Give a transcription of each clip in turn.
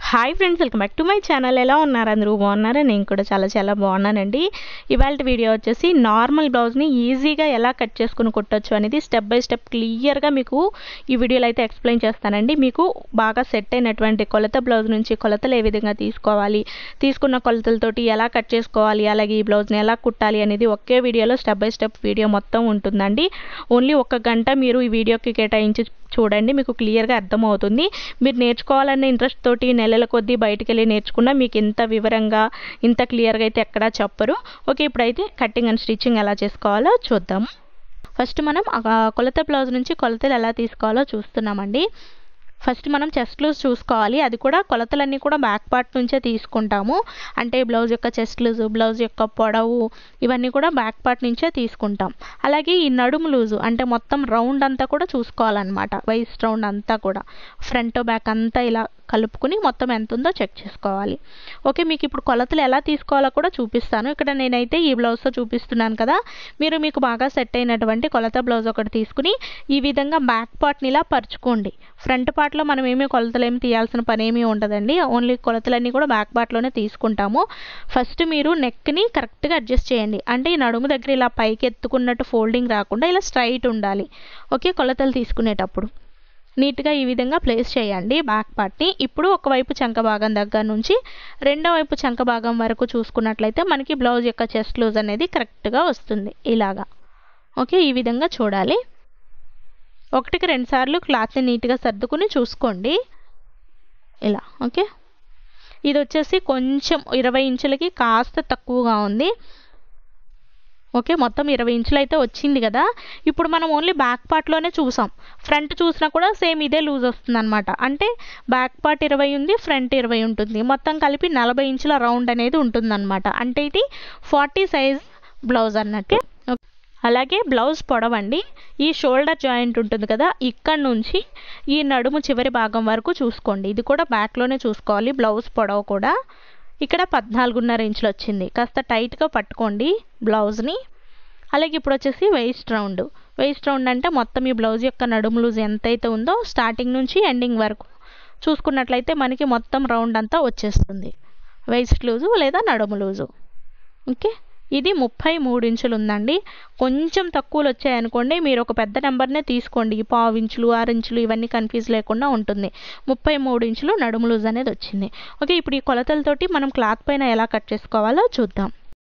hi friends welcome back to my channel ఎలా ఉన్నారు అందరూ బాగున్నారా నేను కూడా చాలా చాలా బాగున్నానండి ఇవాళ వీడియో వచ్చేసి నార్మల్ బ్లౌజ్ని ఈజీగా ఎలా కట్ చేసుకుని కుట్టొచ్చు అనేది స్టెప్ బై స్టెప్ క్లియర్గా మీకు ఈ వీడియోలో అయితే ఎక్స్ప్లెయిన్ చేస్తానండి మీకు బాగా సెట్ అయినటువంటి కొలత బ్లౌజ్ నుంచి కొలతలు ఏ విధంగా తీసుకోవాలి తీసుకున్న కొలతలతోటి ఎలా కట్ చేసుకోవాలి అలాగే ఈ బ్లౌజ్ని ఎలా కుట్టాలి అనేది ఒకే వీడియోలో స్టెప్ బై స్టెప్ వీడియో మొత్తం ఉంటుందండి ఓన్లీ ఒక గంట మీరు ఈ వీడియోకి కేటాయించి చూడండి మీకు క్లియర్గా అర్థమవుతుంది మీరు నేర్చుకోవాలన్న ఇంట్రెస్ట్ తోటి నెలల కొద్దీ బయటికి వెళ్ళి నేర్చుకున్నా మీకు ఇంత వివరంగా ఇంత క్లియర్గా అయితే ఎక్కడా చెప్పరు ఓకే ఇప్పుడైతే కటింగ్ అండ్ స్టిచ్చింగ్ ఎలా చేసుకోవాలో చూద్దాము ఫస్ట్ మనం ఆ కొలత బ్లౌజ్ నుంచి కొలతలు ఎలా తీసుకోవాలో చూస్తున్నామండి ఫస్ట్ మనం చెస్ట్ లూజ్ చూసుకోవాలి అది కూడా కొలతలన్నీ కూడా బ్యాక్ పార్ట్ నుంచే తీసుకుంటాము అంటే బ్లౌజ్ యొక్క చెస్ట్ లూజు బ్లౌజ్ యొక్క పొడవు ఇవన్నీ కూడా బ్యాక్ పార్ట్ నుంచే తీసుకుంటాం అలాగే ఈ నడుము లూజు అంటే మొత్తం రౌండ్ అంతా కూడా చూసుకోవాలన్నమాట వైస్ట్ రౌండ్ అంతా కూడా ఫ్రంట్ బ్యాక్ అంతా ఇలా కలుపుకుని మొత్తం ఎంత ఉందో చెక్ చేసుకోవాలి ఓకే మీకు ఇప్పుడు కొలతలు ఎలా తీసుకోవాలో కూడా చూపిస్తాను ఇక్కడ నేనైతే ఈ బ్లౌజ్తో చూపిస్తున్నాను కదా మీరు మీకు బాగా సెట్ అయినటువంటి కొలత బ్లౌజ్ ఒకటి తీసుకుని ఈ విధంగా బ్యాక్ పార్ట్ని ఇలా పరుచుకోండి ఫ్రంట్ పార్ట్లో మనం ఏమీ కొలతలు ఏమి తీయాల్సిన పని ఏమీ ఉండదండి ఓన్లీ కొలతలన్నీ కూడా బ్యాక్ పార్ట్లోనే తీసుకుంటాము ఫస్ట్ మీరు నెక్ని కరెక్ట్గా అడ్జస్ట్ చేయండి అంటే ఈ నడుము దగ్గర ఇలా పైకి ఎత్తుకున్నట్టు ఫోల్డింగ్ రాకుండా ఇలా స్ట్రైట్ ఉండాలి ఓకే కొలతలు తీసుకునేటప్పుడు నీట్గా ఈ విధంగా ప్లేస్ చేయండి బ్యాక్ పార్ట్ని ఇప్పుడు ఒకవైపు చంక భాగం దగ్గర నుంచి రెండో వైపు చంక భాగం వరకు చూసుకున్నట్లయితే మనకి బ్లౌజ్ యొక్క చెస్ట్ లూజ్ అనేది కరెక్ట్గా వస్తుంది ఇలాగా ఓకే ఈ విధంగా చూడాలి ఒకటికి రెండు సార్లు క్లాత్ని నీట్గా సర్దుకుని చూసుకోండి ఇలా ఓకే ఇది వచ్చేసి కొంచెం ఇరవై ఇంచులకి కాస్త తక్కువగా ఉంది ఓకే మొత్తం ఇరవై ఇంచులు అయితే వచ్చింది కదా ఇప్పుడు మనం ఓన్లీ బ్యాక్ పార్ట్లోనే చూసాం ఫ్రంట్ చూసినా కూడా సేమ్ ఇదే లూజ్ వస్తుంది అనమాట అంటే బ్యాక్ పార్ట్ ఇరవై ఉంది ఫ్రంట్ ఇరవై ఉంటుంది మొత్తం కలిపి నలభై ఇంచుల రౌండ్ అనేది ఉంటుందన్నమాట అంటే ఇది ఫార్టీ సైజ్ బ్లౌజ్ అన్నట్టు అలాగే బ్లౌజ్ పొడవండి ఈ షోల్డర్ జాయింట్ ఉంటుంది కదా ఇక్కడ నుంచి ఈ నడుము చివరి భాగం వరకు చూసుకోండి ఇది కూడా బ్యాక్లోనే చూసుకోవాలి బ్లౌజ్ పొడవు కూడా ఇక్కడ పద్నాలుగున్నర ఇంచులు వచ్చింది కాస్త టైట్గా పట్టుకోండి బ్లౌజ్ని అలాగే ఇప్పుడు వచ్చేసి వెయిస్ట్ రౌండ్ వెయిస్ట్ రౌండ్ అంటే మొత్తం ఈ బ్లౌజ్ యొక్క నడుము లూజ్ ఎంతైతే ఉందో స్టార్టింగ్ నుంచి ఎండింగ్ వరకు చూసుకున్నట్లయితే మనకి మొత్తం రౌండ్ అంతా వచ్చేస్తుంది వెయిస్ట్ లూజు లేదా నడుము లూజు ఓకే ఇది ముప్పై మూడు ఇంచులు ఉందండి కొంచెం తక్కువలు వచ్చాయనుకోండి మీరు ఒక పెద్ద నెంబర్నే తీసుకోండి పావు ఇంచులు ఆరు ఇంచులు ఇవన్నీ కన్ఫ్యూజ్ లేకుండా ఉంటుంది ముప్పై మూడు ఇంచులు నడుము లూజ్ అనేది వచ్చింది ఓకే ఇప్పుడు ఈ కొలతలతోటి మనం క్లాత్ పైన ఎలా కట్ చేసుకోవాలో చూద్దాం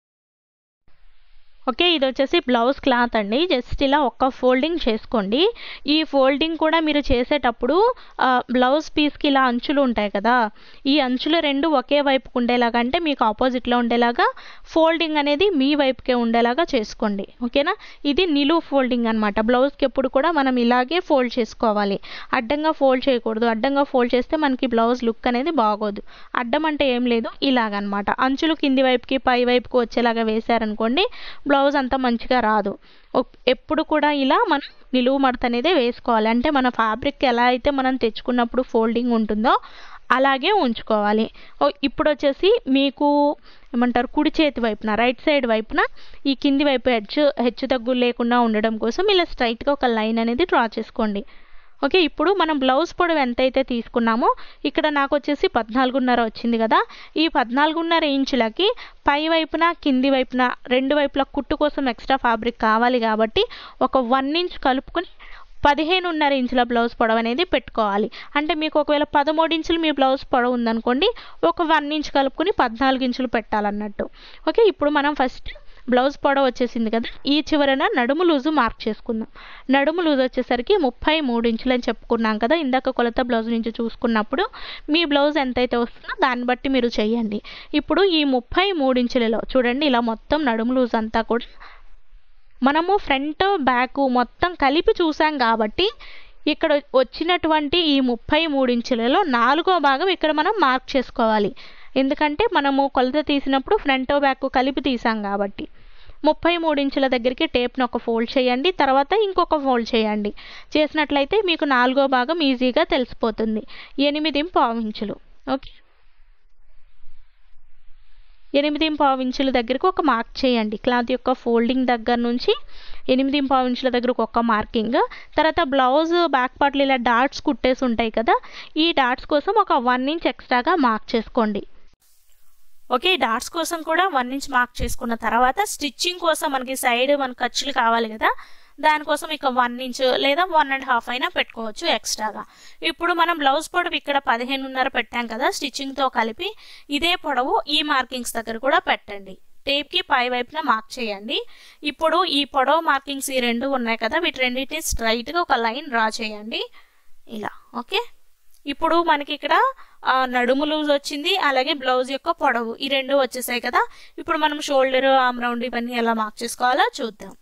ఓకే ఇది వచ్చేసి బ్లౌజ్ క్లాత్ అండి జస్ట్ ఇలా ఒక్క ఫోల్డింగ్ చేసుకోండి ఈ ఫోల్డింగ్ కూడా మీరు చేసేటప్పుడు బ్లౌజ్ పీస్కి ఇలా అంచులు ఉంటాయి కదా ఈ అంచులు రెండు ఒకే వైపుకు ఉండేలాగా అంటే మీకు ఆపోజిట్లో ఉండేలాగా ఫోల్డింగ్ అనేది మీ వైపుకే ఉండేలాగా చేసుకోండి ఓకేనా ఇది నిలువు ఫోల్డింగ్ అనమాట బ్లౌజ్కి ఎప్పుడు కూడా మనం ఇలాగే ఫోల్డ్ చేసుకోవాలి అడ్డంగా ఫోల్డ్ చేయకూడదు అడ్డంగా ఫోల్డ్ చేస్తే మనకి బ్లౌజ్ లుక్ అనేది బాగోదు అడ్డం అంటే ఏం లేదు ఇలాగనమాట అంచులు కింది వైపుకి పై వైపుకి వచ్చేలాగా వేశారనుకోండి బ్లౌజ్ అంత మంచిగా రాదు ఎప్పుడు కూడా ఇలా మనం నిలువు మడత అనేది వేసుకోవాలి అంటే మన ఫ్యాబ్రిక్ ఎలా అయితే మనం తెచ్చుకున్నప్పుడు ఫోల్డింగ్ ఉంటుందో అలాగే ఉంచుకోవాలి ఇప్పుడు వచ్చేసి మీకు ఏమంటారు కుడి చేతి వైపున రైట్ సైడ్ వైపున ఈ కింది వైపు హెచ్చు హెచ్చు తగ్గులు లేకుండా ఉండడం కోసం ఇలా స్ట్రైట్గా ఒక లైన్ అనేది డ్రా చేసుకోండి ఓకే ఇప్పుడు మనం బ్లౌజ్ పొడవు ఎంతైతే తీసుకున్నామో ఇక్కడ నాకు వచ్చేసి పద్నాలుగున్నర వచ్చింది కదా ఈ పద్నాలుగున్నర ఇంచులకి పై వైపున కింది వైపున రెండు వైపుల కుట్టు కోసం ఎక్స్ట్రా ఫ్యాబ్రిక్ కావాలి కాబట్టి ఒక వన్ ఇంచ్ కలుపుకొని పదిహేనున్నర ఇంచుల బ్లౌజ్ పొడవు అనేది పెట్టుకోవాలి అంటే మీకు ఒకవేళ పదమూడు ఇంచులు మీ బ్లౌజ్ పొడవు ఉందనుకోండి ఒక వన్ ఇంచ్ కలుపుకొని పద్నాలుగు ఇంచులు పెట్టాలన్నట్టు ఓకే ఇప్పుడు మనం ఫస్ట్ బ్లౌజ్ పొడవు వచ్చేసింది కదా ఈ చివరన నడుము లూజు మార్క్ చేసుకుందాం నడుము లూజ్ వచ్చేసరికి ముప్పై మూడు ఇంచులు అని చెప్పుకున్నాం కదా ఇందాక కొలత బ్లౌజ్ నుంచి చూసుకున్నప్పుడు మీ బ్లౌజ్ ఎంతైతే వస్తుందో దాన్ని బట్టి మీరు చేయండి ఇప్పుడు ఈ ముప్పై మూడు ఇంచులలో చూడండి ఇలా మొత్తం నడుము లూజ్ అంతా కూడా మనము ఫ్రంట్ బ్యాక్ మొత్తం కలిపి చూసాం కాబట్టి ఇక్కడ వచ్చినటువంటి ఈ ముప్పై మూడు ఇంచులలో నాలుగో భాగం ఇక్కడ మనం మార్క్ చేసుకోవాలి ఎందుకంటే మనము కొలత తీసినప్పుడు ఫ్రంట్ బ్యాక్ కలిపి తీసాం కాబట్టి ముప్పై మూడు ఇంచుల దగ్గరికి టేప్ను ఒక ఫోల్డ్ చేయండి తర్వాత ఇంకొక ఫోల్డ్ చేయండి చేసినట్లయితే మీకు నాలుగో భాగం ఈజీగా తెలిసిపోతుంది ఎనిమిది పావు ఇంచులు ఓకే ఎనిమిది పావు ఇంచుల దగ్గరకు ఒక మార్క్ చేయండి క్లాత్ యొక్క ఫోల్డింగ్ దగ్గర నుంచి ఎనిమిది పావు ఇంచుల దగ్గరకు ఒక మార్కింగ్ తర్వాత బ్లౌజ్ బ్యాక్ పార్ట్లు ఇలా డాట్స్ కుట్టేసి ఉంటాయి కదా ఈ డాట్స్ కోసం ఒక వన్ ఇంచ్ ఎక్స్ట్రాగా మార్క్ చేసుకోండి ఓకే డాట్స్ కోసం కూడా వన్ ఇంచ్ మార్క్ చేసుకున్న తర్వాత స్టిచ్చింగ్ కోసం మనకి సైడ్ మన ఖర్చులు కావాలి కదా దానికోసం ఇక వన్ ఇంచ్ లేదా వన్ అండ్ హాఫ్ అయినా పెట్టుకోవచ్చు ఎక్స్ట్రాగా ఇప్పుడు మనం బ్లౌజ్ పొడవు ఇక్కడ పదిహేనున్నర పెట్టాం కదా స్టిచ్చింగ్తో కలిపి ఇదే పొడవు ఈ మార్కింగ్స్ దగ్గర కూడా పెట్టండి టేప్కి పై వైపున మార్క్ చేయండి ఇప్పుడు ఈ పొడవు మార్కింగ్స్ ఈ రెండు ఉన్నాయి కదా వీటి రెండింటిని స్ట్రైట్గా ఒక లైన్ డ్రా చేయండి ఇలా ఓకే ఇప్పుడు మనకి ఇక్కడ నడుము లూజ్ వచ్చింది అలాగే బ్లౌజ్ యొక్క పొడవు ఈ రెండు వచ్చేసాయి కదా ఇప్పుడు మనం షోల్డర్ ఆమ్ రౌండ్ ఇవన్నీ ఎలా మార్క్ చేసుకోవాలో చూద్దాం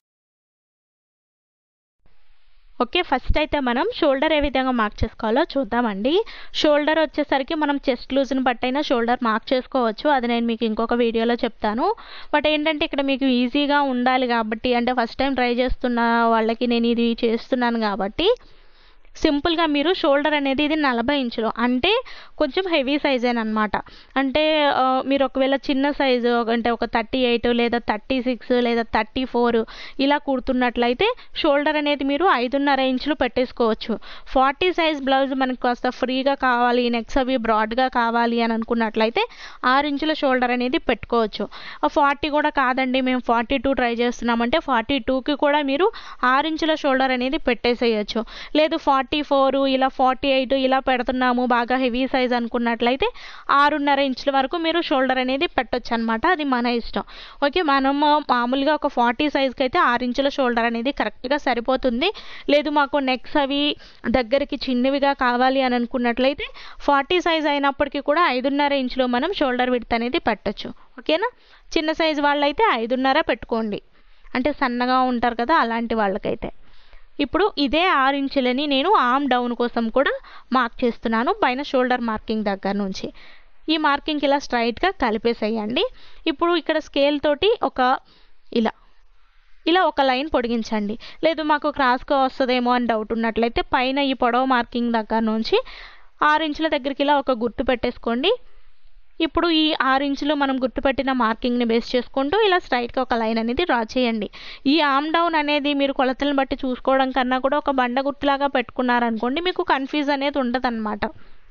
ఓకే ఫస్ట్ అయితే మనం షోల్డర్ ఏ విధంగా మార్క్ చేసుకోవాలో చూద్దామండి షోల్డర్ వచ్చేసరికి మనం చెస్ట్ లూజ్ని బట్టైనా షోల్డర్ మార్క్ చేసుకోవచ్చు అది నేను మీకు ఇంకొక వీడియోలో చెప్తాను బట్ ఏంటంటే ఇక్కడ మీకు ఈజీగా ఉండాలి కాబట్టి అంటే ఫస్ట్ టైం ట్రై చేస్తున్న వాళ్ళకి నేను ఇది చేస్తున్నాను కాబట్టి సింపుల్గా మీరు షోల్డర్ అనేది ఇది నలభై ఇంచులు అంటే కొంచెం హెవీ సైజేనమాట అంటే మీరు ఒకవేళ చిన్న సైజు అంటే ఒక థర్టీ ఎయిట్ లేదా థర్టీ సిక్స్ లేదా థర్టీ ఫోర్ ఇలా కుడుతున్నట్లయితే షోల్డర్ అనేది మీరు ఐదున్నర ఇంచులు పెట్టేసుకోవచ్చు ఫార్టీ సైజ్ బ్లౌజ్ మనకు కాస్త ఫ్రీగా కావాలి నెక్స్ అవి బ్రాడ్గా కావాలి అని అనుకున్నట్లయితే ఆరు ఇంచుల షోల్డర్ అనేది పెట్టుకోవచ్చు ఫార్టీ కూడా కాదండి మేము ఫార్టీ టూ ట్రై చేస్తున్నామంటే ఫార్టీ టూకి కూడా మీరు ఆరు ఇంచుల షోల్డర్ అనేది పెట్టేసేయచ్చు లేదు ఫార్టీ ఫోర్ ఇలా ఫార్టీ ఎయిట్ ఇలా పెడుతున్నాము బాగా హెవీ సైజ్ అనుకున్నట్లయితే ఆరున్నర ఇంచుల వరకు మీరు షోల్డర్ అనేది పెట్టొచ్చు అనమాట అది మన ఇష్టం ఓకే మనం మామూలుగా ఒక ఫార్టీ సైజ్కి అయితే ఆరు ఇంచుల షోల్డర్ అనేది కరెక్ట్గా సరిపోతుంది లేదు మాకు నెక్స్ అవి దగ్గరికి చిన్నవిగా కావాలి అని అనుకున్నట్లయితే ఫార్టీ సైజ్ అయినప్పటికీ కూడా ఐదున్నర ఇంచులో మనం షోల్డర్ విడ్త్ అనేది పెట్టచ్చు ఓకేనా చిన్న సైజ్ వాళ్ళైతే ఐదున్నర పెట్టుకోండి అంటే సన్నగా ఉంటారు కదా అలాంటి వాళ్ళకైతే ఇప్పుడు ఇదే ఆరు ఇంచులని నేను ఆమ్ డౌన్ కోసం కూడా మార్క్ చేస్తున్నాను పైన షోల్డర్ మార్కింగ్ దగ్గర నుంచి ఈ మార్కింగ్ ఇలా స్ట్రైట్గా కలిపేసేయండి ఇప్పుడు ఇక్కడ స్కేల్ తోటి ఒక ఇలా ఇలా ఒక లైన్ పొడిగించండి లేదు మాకు క్రాస్గా వస్తుందేమో అని డౌట్ ఉన్నట్లయితే పైన ఈ పొడవు మార్కింగ్ దగ్గర నుంచి ఆరు ఇంచుల దగ్గరికి ఇలా ఒక గుర్తు పెట్టేసుకోండి ఇప్పుడు ఈ ఆరు ఇంచులు మనం గుర్తుపెట్టిన మార్కింగ్ని బేస్ చేసుకుంటూ ఇలా స్ట్రైట్గా ఒక లైన్ అనేది డ్రా చేయండి ఈ ఆమ్ డౌన్ అనేది మీరు కొలతలను బట్టి చూసుకోవడం కన్నా కూడా ఒక బండ గుర్తులాగా పెట్టుకున్నారనుకోండి మీకు కన్ఫ్యూజ్ అనేది ఉండదు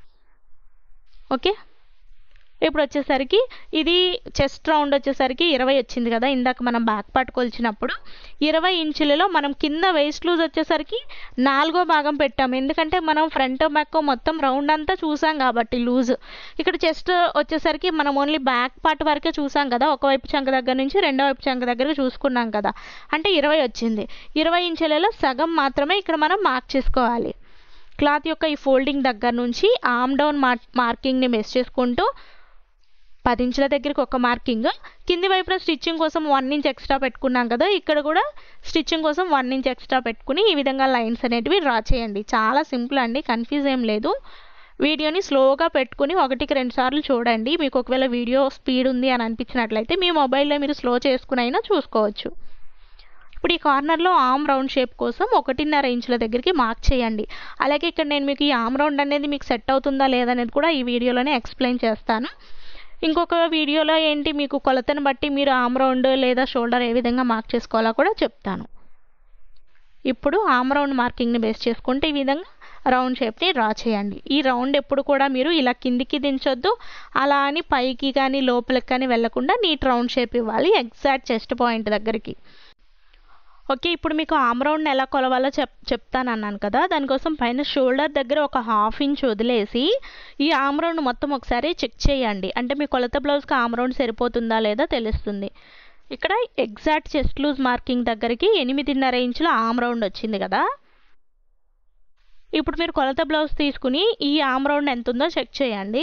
ఓకే ఇప్పుడు వచ్చేసరికి ఇది చెస్ట్ రౌండ్ వచ్చేసరికి ఇరవై వచ్చింది కదా ఇందాక మనం బ్యాక్ పార్ట్ కొలిచినప్పుడు ఇరవై ఇంచులలో మనం కింద వేస్ట్ లూజ్ వచ్చేసరికి నాలుగో భాగం పెట్టాము ఎందుకంటే మనం ఫ్రంట్ బ్యాక్ మొత్తం రౌండ్ అంతా చూసాం కాబట్టి లూజ్ ఇక్కడ చెస్ట్ వచ్చేసరికి మనం ఓన్లీ బ్యాక్ పార్ట్ వరకే చూసాం కదా ఒకవైపు చంక దగ్గర నుంచి రెండో వైపు చంక దగ్గర చూసుకున్నాం కదా అంటే ఇరవై వచ్చింది ఇరవై ఇంచులలో సగం మాత్రమే ఇక్కడ మనం మార్క్ చేసుకోవాలి క్లాత్ యొక్క ఈ ఫోల్డింగ్ దగ్గర నుంచి ఆమ్ డౌన్ మార్ మార్కింగ్ని బేస్ చేసుకుంటూ పది ఇంచుల దగ్గరికి ఒక మార్కింగ్ కింది వైపున స్టిచ్చింగ్ కోసం వన్ ఇంచ్ ఎక్స్ట్రా పెట్టుకున్నాం కదా ఇక్కడ కూడా స్టిచ్చింగ్ కోసం వన్ ఇంచ్ ఎక్స్ట్రా పెట్టుకుని ఈ విధంగా లైన్స్ అనేటివి డ్రా చేయండి చాలా సింపుల్ అండి కన్ఫ్యూజ్ ఏం లేదు వీడియోని స్లోగా పెట్టుకుని ఒకటికి రెండు సార్లు చూడండి మీకు ఒకవేళ వీడియో స్పీడ్ ఉంది అని అనిపించినట్లయితే మీ మొబైల్లో మీరు స్లో చేసుకుని అయినా చూసుకోవచ్చు ఇప్పుడు ఈ కార్నర్లో ఆమ్ రౌండ్ షేప్ కోసం ఒకటిన్నర ఇంచుల దగ్గరికి మార్క్ చేయండి అలాగే ఇక్కడ నేను మీకు ఈ ఆమ్ రౌండ్ అనేది మీకు సెట్ అవుతుందా లేదనేది కూడా ఈ వీడియోలోనే ఎక్స్ప్లెయిన్ చేస్తాను ఇంకొక వీడియోలో ఏంటి మీకు కొలతను బట్టి మీరు ఆమ్ రౌండ్ లేదా షోల్డర్ ఏ విధంగా మార్క్ చేసుకోవాలో కూడా చెప్తాను ఇప్పుడు ఆమ్ రౌండ్ మార్కింగ్ని బేస్ చేసుకుంటే ఈ విధంగా రౌండ్ షేప్ని డ్రా చేయండి ఈ రౌండ్ ఎప్పుడు కూడా మీరు ఇలా కిందికి దించొద్దు అలా అని పైకి కానీ లోపలికి కానీ వెళ్లకుండా నీట్ రౌండ్ షేప్ ఇవ్వాలి ఎగ్జాక్ట్ చెస్ట్ పాయింట్ దగ్గరికి ఓకే ఇప్పుడు మీకు ఆమ్ రౌండ్ ఎలా కొలవాలో చెప్ చెప్తాను అన్నాను కదా దానికోసం పైన షోల్డర్ దగ్గర ఒక హాఫ్ ఇంచ్ వదిలేసి ఈ ఆమ్ రౌండ్ మొత్తం ఒకసారి చెక్ చేయండి అంటే మీ కొలత బ్లౌజ్కి ఆమ్ రౌండ్ సరిపోతుందా లేదా తెలుస్తుంది ఇక్కడ ఎగ్జాక్ట్ చెస్ట్ లూజ్ మార్కింగ్ దగ్గరికి ఎనిమిదిన్నర ఇంచుల ఆమ్ రౌండ్ వచ్చింది కదా ఇప్పుడు మీరు కొలత బ్లౌజ్ తీసుకుని ఈ ఆమ్ రౌండ్ ఎంత ఉందో చెక్ చేయండి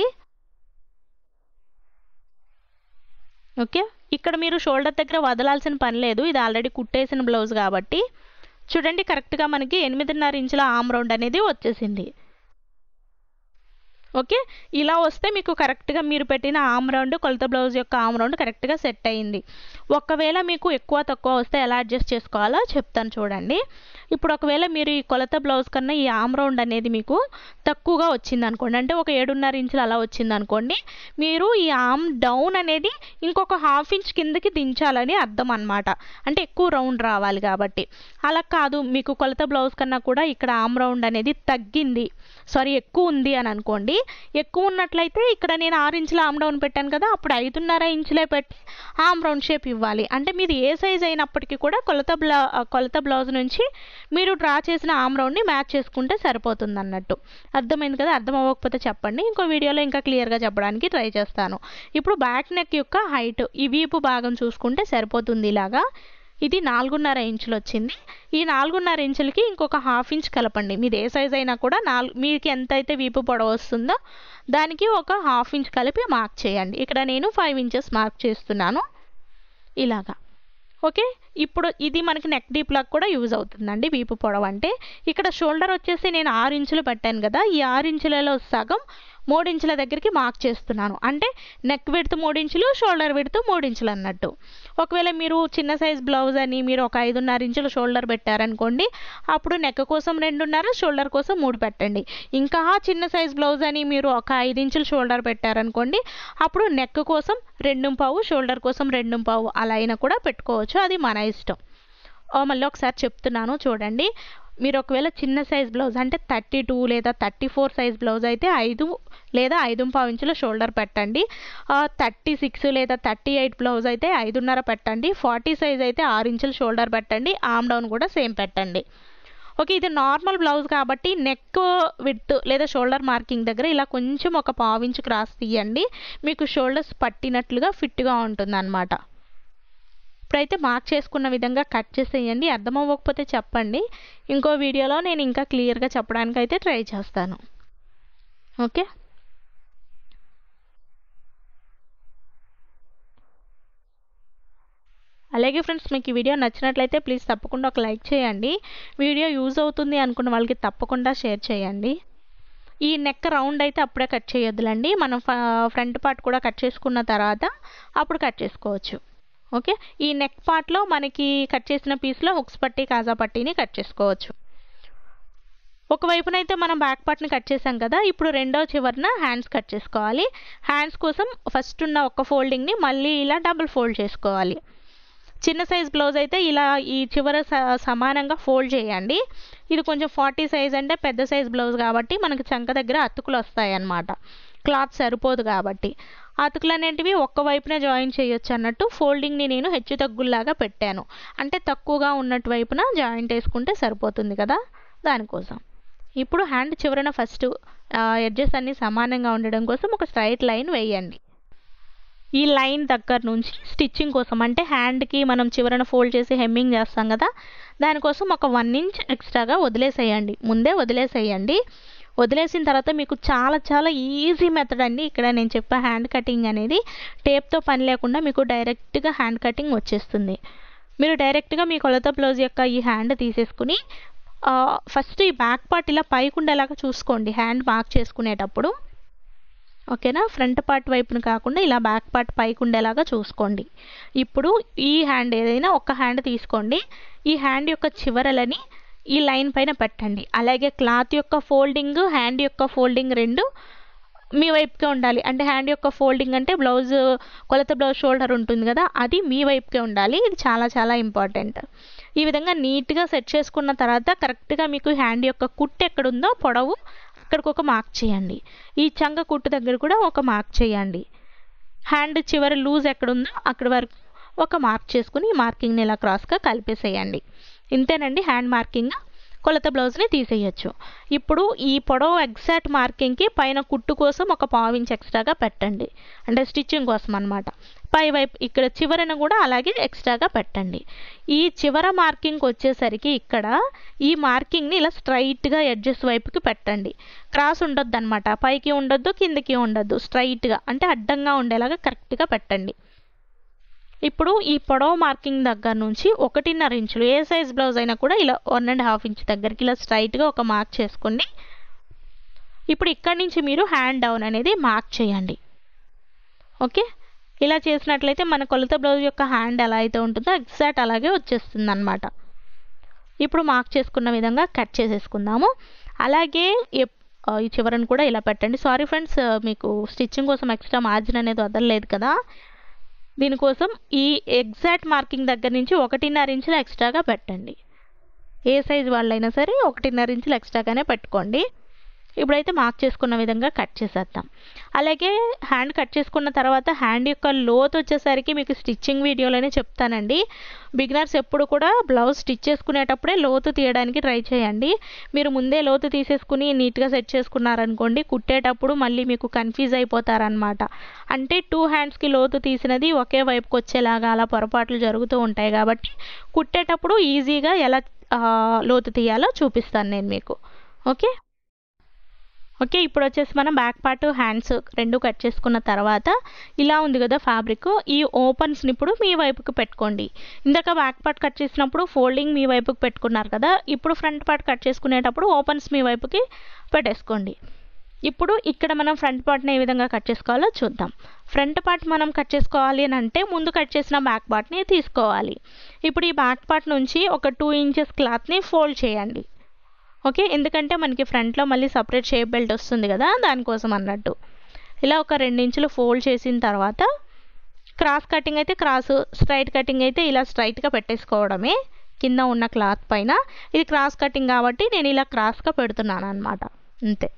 ఓకే ఇక్కడ మీరు షోల్డర్ దగ్గర వదలాల్సిన పని లేదు ఇది ఆల్రెడీ కుట్టేసిన బ్లౌజ్ కాబట్టి చూడండి కరెక్ట్గా మనకి ఎనిమిదిన్నర ఇంచుల ఆమ్ రౌండ్ అనేది వచ్చేసింది ఓకే ఇలా వస్తే మీకు కరెక్ట్గా మీరు పెట్టిన ఆమ్ రౌండ్ కొలత బ్లౌజ్ యొక్క ఆమ్ రౌండ్ కరెక్ట్గా సెట్ అయ్యింది ఒకవేళ మీకు ఎక్కువ తక్కువ వస్తే ఎలా అడ్జస్ట్ చేసుకోవాలో చెప్తాను చూడండి ఇప్పుడు ఒకవేళ మీరు ఈ కొలత బ్లౌజ్ కన్నా ఈ ఆమ్ రౌండ్ అనేది మీకు తక్కువగా వచ్చింది అనుకోండి అంటే ఒక ఏడున్నర ఇంచులు అలా వచ్చింది అనుకోండి మీరు ఈ ఆమ్ డౌన్ అనేది ఇంకొక హాఫ్ ఇంచ్ కిందకి దించాలని అర్థం అనమాట అంటే ఎక్కువ రౌండ్ రావాలి కాబట్టి అలా కాదు మీకు కొలత బ్లౌజ్ కన్నా కూడా ఇక్కడ ఆమ్ రౌండ్ అనేది తగ్గింది సారీ ఎక్కువ ఉంది అని అనుకోండి ఎక్కువ ఉన్నట్లయితే ఇక్కడ నేను ఆరు ఇంచుల ఆమ్ డౌన్ పెట్టాను కదా అప్పుడు ఐదున్నర ఇంచులే పెట్టి ఆమ్ రౌండ్ షేప్ ఇవ్వాలి అంటే మీది ఏ సైజ్ అయినప్పటికీ కూడా కొలత బ్లౌ కొలత బ్లౌజ్ నుంచి మీరు డ్రా చేసిన ఆమ్ రౌండ్ని మ్యాచ్ చేసుకుంటే సరిపోతుంది అన్నట్టు అర్థమైంది కదా అర్థం అవ్వకపోతే చెప్పండి ఇంకో వీడియోలో ఇంకా క్లియర్గా చెప్పడానికి ట్రై చేస్తాను ఇప్పుడు బ్యాక్ నెక్ యొక్క హైట్ ఈ వీపు భాగం చూసుకుంటే సరిపోతుంది ఇలాగా ఇది నాలుగున్నర ఇంచులు వచ్చింది ఈ నాలుగున్నర ఇంచులకి ఇంకొక హాఫ్ ఇంచ్ కలపండి మీది ఏ సైజ్ అయినా కూడా నాలుగు మీకు ఎంత అయితే వీపు పొడవు వస్తుందో దానికి ఒక హాఫ్ ఇంచ్ కలిపి మార్క్ చేయండి ఇక్కడ నేను ఫైవ్ ఇంచెస్ మార్క్ చేస్తున్నాను ఇలాగా ఓకే ఇప్పుడు ఇది మనకి నెక్ డీప్ లాగా కూడా యూజ్ అవుతుందండి వీపు పొడవు అంటే ఇక్కడ షోల్డర్ వచ్చేసి నేను ఆరు ఇంచులు పెట్టాను కదా ఈ ఆరు ఇంచులలో సగం మూడు ఇంచుల దగ్గరికి మార్క్ చేస్తున్నాను అంటే నెక్ విడుతు మూడు ఇంచులు షోల్డర్ విడుతు మూడు ఇంచులు అన్నట్టు ఒకవేళ మీరు చిన్న సైజ్ బ్లౌజ్ అని మీరు ఒక ఐదున్నర ఇంచులు షోల్డర్ పెట్టారనుకోండి అప్పుడు నెక్ కోసం రెండున్నర షోల్డర్ కోసం మూడు పెట్టండి ఇంకా చిన్న సైజ్ బ్లౌజ్ అని మీరు ఒక ఐదు ఇంచులు షోల్డర్ పెట్టారనుకోండి అప్పుడు నెక్ కోసం రెండు పావు షోల్డర్ కోసం రెండు పావు అలా అయినా కూడా పెట్టుకోవచ్చు అది మన ఇష్టం ఓ, మళ్ళీ ఒకసారి చెప్తున్నాను చూడండి మీరు ఒకవేళ చిన్న సైజ్ బ్లౌజ్ అంటే థర్టీ టూ లేదా థర్టీ ఫోర్ సైజ్ బ్లౌజ్ అయితే ఐదు లేదా ఐదు పావు ఇంచుల షోల్డర్ పెట్టండి థర్టీ సిక్స్ లేదా థర్టీ ఎయిట్ బ్లౌజ్ అయితే ఐదున్నర పెట్టండి ఫార్టీ సైజ్ అయితే ఆరు ఇంచుల షోల్డర్ పెట్టండి ఆమ్ డౌన్ కూడా సేమ్ పెట్టండి ఓకే ఇది నార్మల్ బ్లౌజ్ కాబట్టి నెక్ విత్ లేదా షోల్డర్ మార్కింగ్ దగ్గర ఇలా కొంచెం ఒక పావు ఇంచు క్రాస్ తీయండి మీకు షోల్డర్స్ పట్టినట్లుగా ఫిట్గా ఉంటుంది అనమాట ఇప్పుడైతే మార్క్ చేసుకున్న విధంగా కట్ చేసేయండి అర్థం అవ్వకపోతే చెప్పండి ఇంకో వీడియోలో నేను ఇంకా క్లియర్గా చెప్పడానికి అయితే ట్రై చేస్తాను ఓకే అలాగే ఫ్రెండ్స్ మీకు ఈ వీడియో నచ్చినట్లయితే ప్లీజ్ తప్పకుండా ఒక లైక్ చేయండి వీడియో యూజ్ అవుతుంది అనుకున్న వాళ్ళకి తప్పకుండా షేర్ చేయండి ఈ నెక్ రౌండ్ అయితే అప్పుడే కట్ చేయొద్దులండి మనం ఫ్రంట్ పార్ట్ కూడా కట్ చేసుకున్న తర్వాత అప్పుడు కట్ చేసుకోవచ్చు ఓకే ఈ నెక్ పార్ట్లో మనకి కట్ చేసిన పీస్లో హుక్స్ పట్టి కాజా పట్టీని కట్ చేసుకోవచ్చు ఒకవైపునైతే మనం బ్యాక్ పార్ట్ని కట్ చేసాం కదా ఇప్పుడు రెండో చివరన హ్యాండ్స్ కట్ చేసుకోవాలి హ్యాండ్స్ కోసం ఫస్ట్ ఉన్న ఒక ఫోల్డింగ్ని మళ్ళీ ఇలా డబుల్ ఫోల్డ్ చేసుకోవాలి చిన్న సైజ్ బ్లౌజ్ అయితే ఇలా ఈ చివర స- సమానంగా ఫోల్డ్ చేయండి ఇది కొంచెం ఫార్టీ సైజ్ అంటే పెద్ద సైజ్ బ్లౌజ్ కాబట్టి మనకి చంక దగ్గర అతుకులు వస్తాయి అన్నమాట క్లాత్ సరిపోదు కాబట్టి అతుకులు అనేటివి ఒక్క వైపునే జాయిన్ చేయొచ్చు అన్నట్టు ఫోల్డింగ్ని నేను హెచ్చు తగ్గుల్లాగా పెట్టాను అంటే తక్కువగా ఉన్నట్టు వైపున జాయింట్ వేసుకుంటే సరిపోతుంది కదా దానికోసం ఇప్పుడు హ్యాండ్ చివరన ఫస్ట్ ఎడ్జెస్ అన్ని సమానంగా ఉండడం కోసం ఒక స్ట్రైట్ లైన్ వేయండి ఈ లైన్ దగ్గర నుంచి స్టిచ్చింగ్ కోసం అంటే హ్యాండ్కి మనం చివరన ఫోల్డ్ చేసి హెమ్మింగ్ చేస్తాం కదా దానికోసం ఒక వన్ ఇంచ్ ఎక్స్ట్రాగా వదిలేసేయండి ముందే వదిలేసేయండి వదిలేసిన తర్వాత మీకు చాలా చాలా ఈజీ మెథడ్ అండి ఇక్కడ నేను చెప్పే హ్యాండ్ కటింగ్ అనేది టేప్తో పని లేకుండా మీకు డైరెక్ట్గా హ్యాండ్ కటింగ్ వచ్చేస్తుంది మీరు డైరెక్ట్గా మీ కొలత బ్లౌజ్ యొక్క ఈ హ్యాండ్ తీసేసుకుని ఫస్ట్ ఈ బ్యాక్ పార్ట్ ఇలా పైకి ఉండేలాగా చూసుకోండి హ్యాండ్ మార్క్ చేసుకునేటప్పుడు ఓకేనా ఫ్రంట్ పార్ట్ వైపున కాకుండా ఇలా బ్యాక్ పార్ట్ పైకి ఉండేలాగా చూసుకోండి ఇప్పుడు ఈ హ్యాండ్ ఏదైనా ఒక హ్యాండ్ తీసుకోండి ఈ హ్యాండ్ యొక్క చివరలని ఈ లైన్ పైన పెట్టండి అలాగే క్లాత్ యొక్క ఫోల్డింగ్ హ్యాండ్ యొక్క ఫోల్డింగ్ రెండు మీ వైపుకే ఉండాలి అంటే హ్యాండ్ యొక్క ఫోల్డింగ్ అంటే బ్లౌజ్ కొలత బ్లౌజ్ షోల్డర్ ఉంటుంది కదా అది మీ వైపుకే ఉండాలి ఇది చాలా చాలా ఇంపార్టెంట్ ఈ విధంగా నీట్గా సెట్ చేసుకున్న తర్వాత కరెక్ట్గా మీకు హ్యాండ్ యొక్క కుట్టు ఎక్కడుందో పొడవు అక్కడికి ఒక మార్క్ చేయండి ఈ చంక కుట్టు దగ్గర కూడా ఒక మార్క్ చేయండి హ్యాండ్ చివరి లూజ్ ఎక్కడుందో అక్కడి వరకు ఒక మార్క్ చేసుకుని ఈ మార్కింగ్ని ఇలా క్రాస్గా కలిపేసేయండి ఇంతేనండి హ్యాండ్ మార్కింగ్ కొలత బ్లౌజ్ని తీసేయచ్చు ఇప్పుడు ఈ పొడవు ఎగ్జాక్ట్ మార్కింగ్కి పైన కుట్టు కోసం ఒక పావించ్ ఎక్స్ట్రాగా పెట్టండి అంటే స్టిచ్చింగ్ కోసం అనమాట పై వైపు ఇక్కడ చివరన కూడా అలాగే ఎక్స్ట్రాగా పెట్టండి ఈ చివర మార్కింగ్ వచ్చేసరికి ఇక్కడ ఈ మార్కింగ్ని ఇలా స్ట్రైట్గా ఎడ్జెస్ వైపుకి పెట్టండి క్రాస్ ఉండొద్దు అనమాట పైకి ఉండొద్దు కిందకి ఉండొద్దు స్ట్రైట్గా అంటే అడ్డంగా ఉండేలాగా కరెక్ట్గా పెట్టండి ఇప్పుడు ఈ పొడవు మార్కింగ్ దగ్గర నుంచి ఒకటిన్నర ఇంచులు ఏ సైజ్ బ్లౌజ్ అయినా కూడా ఇలా వన్ అండ్ హాఫ్ ఇంచ్ దగ్గరికి ఇలా స్ట్రైట్గా ఒక మార్క్ చేసుకోండి ఇప్పుడు ఇక్కడి నుంచి మీరు హ్యాండ్ డౌన్ అనేది మార్క్ చేయండి ఓకే ఇలా చేసినట్లయితే మన కొలత బ్లౌజ్ యొక్క హ్యాండ్ ఎలా అయితే ఉంటుందో ఎగ్జాక్ట్ అలాగే వచ్చేస్తుంది అనమాట ఇప్పుడు మార్క్ చేసుకున్న విధంగా కట్ చేసేసుకుందాము అలాగే ఎప్- ఆ, ఈ చివరను కూడా ఇలా పెట్టండి సారీ ఫ్రెండ్స్ మీకు స్టిచ్చింగ్ కోసం ఎక్స్ట్రా మార్జిన్ అనేది వదలలేదు కదా దీనికోసం ఈ ఎగ్జాక్ట్ మార్కింగ్ దగ్గర నుంచి ఒకటిన్నర ఇంచులు ఎక్స్ట్రాగా పెట్టండి ఏ సైజ్ వాళ్ళైనా సరే ఒకటిన్నర ఇంచులు ఎక్స్ట్రాగానే పెట్టుకోండి ఇప్పుడైతే మార్క్ చేసుకున్న విధంగా కట్ చేసేద్దాం అలాగే హ్యాండ్ కట్ చేసుకున్న తర్వాత హ్యాండ్ యొక్క లోత్ వచ్చేసరికి మీకు స్టిచ్చింగ్ వీడియోలోనే చెప్తానండి బిగినర్స్ ఎప్పుడు కూడా బ్లౌజ్ స్టిచ్ చేసుకునేటప్పుడే లోతు తీయడానికి ట్రై చేయండి మీరు ముందే లోతు తీసేసుకుని నీట్గా సెట్ చేసుకున్నారనుకోండి కుట్టేటప్పుడు మళ్ళీ మీకు కన్ఫ్యూజ్ అయిపోతారనమాట అంటే టూ హ్యాండ్స్కి లోతు తీసినది ఒకే వైపుకి వచ్చేలాగా అలా పొరపాట్లు జరుగుతూ ఉంటాయి కాబట్టి కుట్టేటప్పుడు ఈజీగా ఎలా ఆ, లోతు తీయాలో చూపిస్తాను నేను మీకు ఓకే ఓకే ఇప్పుడు వచ్చేసి మనం బ్యాక్ పార్ట్ హ్యాండ్స్ రెండు కట్ చేసుకున్న తర్వాత ఇలా ఉంది కదా ఫ్యాబ్రిక్ ఈ ఓపెన్స్ని ఇప్పుడు మీ వైపుకి పెట్టుకోండి ఇందాక బ్యాక్ పార్ట్ కట్ చేసినప్పుడు ఫోల్డింగ్ మీ వైపుకి పెట్టుకున్నారు కదా ఇప్పుడు ఫ్రంట్ పార్ట్ కట్ చేసుకునేటప్పుడు ఓపెన్స్ మీ వైపుకి పెట్టేసుకోండి ఇప్పుడు ఇక్కడ మనం ఫ్రంట్ పార్ట్ని ఏ విధంగా కట్ చేసుకోవాలో చూద్దాం ఫ్రంట్ పార్ట్ మనం కట్ చేసుకోవాలి అని అంటే ముందు కట్ చేసిన బ్యాక్ పార్ట్ని తీసుకోవాలి ఇప్పుడు ఈ బ్యాక్ పార్ట్ నుంచి ఒక టూ ఇంచెస్ క్లాత్ని ఫోల్డ్ చేయండి ఓకే ఎందుకంటే మనకి ఫ్రంట్లో మళ్ళీ సపరేట్ షేప్ బెల్ట్ వస్తుంది కదా దానికోసం అన్నట్టు ఇలా ఒక రెండు ఇంచులు ఫోల్డ్ చేసిన తర్వాత క్రాస్ కటింగ్ అయితే క్రాస్ స్ట్రైట్ కటింగ్ అయితే ఇలా స్ట్రైట్గా పెట్టేసుకోవడమే కింద ఉన్న క్లాత్ పైన ఇది క్రాస్ కటింగ్ కాబట్టి నేను ఇలా క్రాస్గా పెడుతున్నాను అనమాట అంతే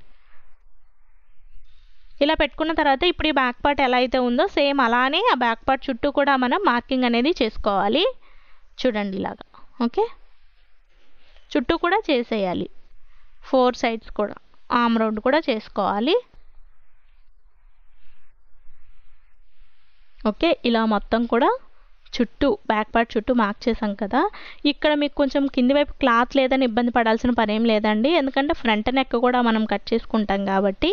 ఇలా పెట్టుకున్న తర్వాత ఇప్పుడు ఈ బ్యాక్ పార్ట్ ఎలా అయితే ఉందో సేమ్ అలానే ఆ బ్యాక్ పార్ట్ చుట్టూ కూడా మనం మార్కింగ్ అనేది చేసుకోవాలి చూడండి ఇలాగా ఓకే చుట్టూ కూడా చేసేయాలి ఫోర్ సైడ్స్ కూడా ఆమ్ రౌండ్ కూడా చేసుకోవాలి ఓకే ఇలా మొత్తం కూడా చుట్టూ బ్యాక్ పార్ట్ చుట్టూ మార్క్ చేసాం కదా ఇక్కడ మీకు కొంచెం కింది వైపు క్లాత్ లేదని ఇబ్బంది పడాల్సిన పని ఏం లేదండి ఎందుకంటే ఫ్రంట్ నెక్ కూడా మనం కట్ చేసుకుంటాం కాబట్టి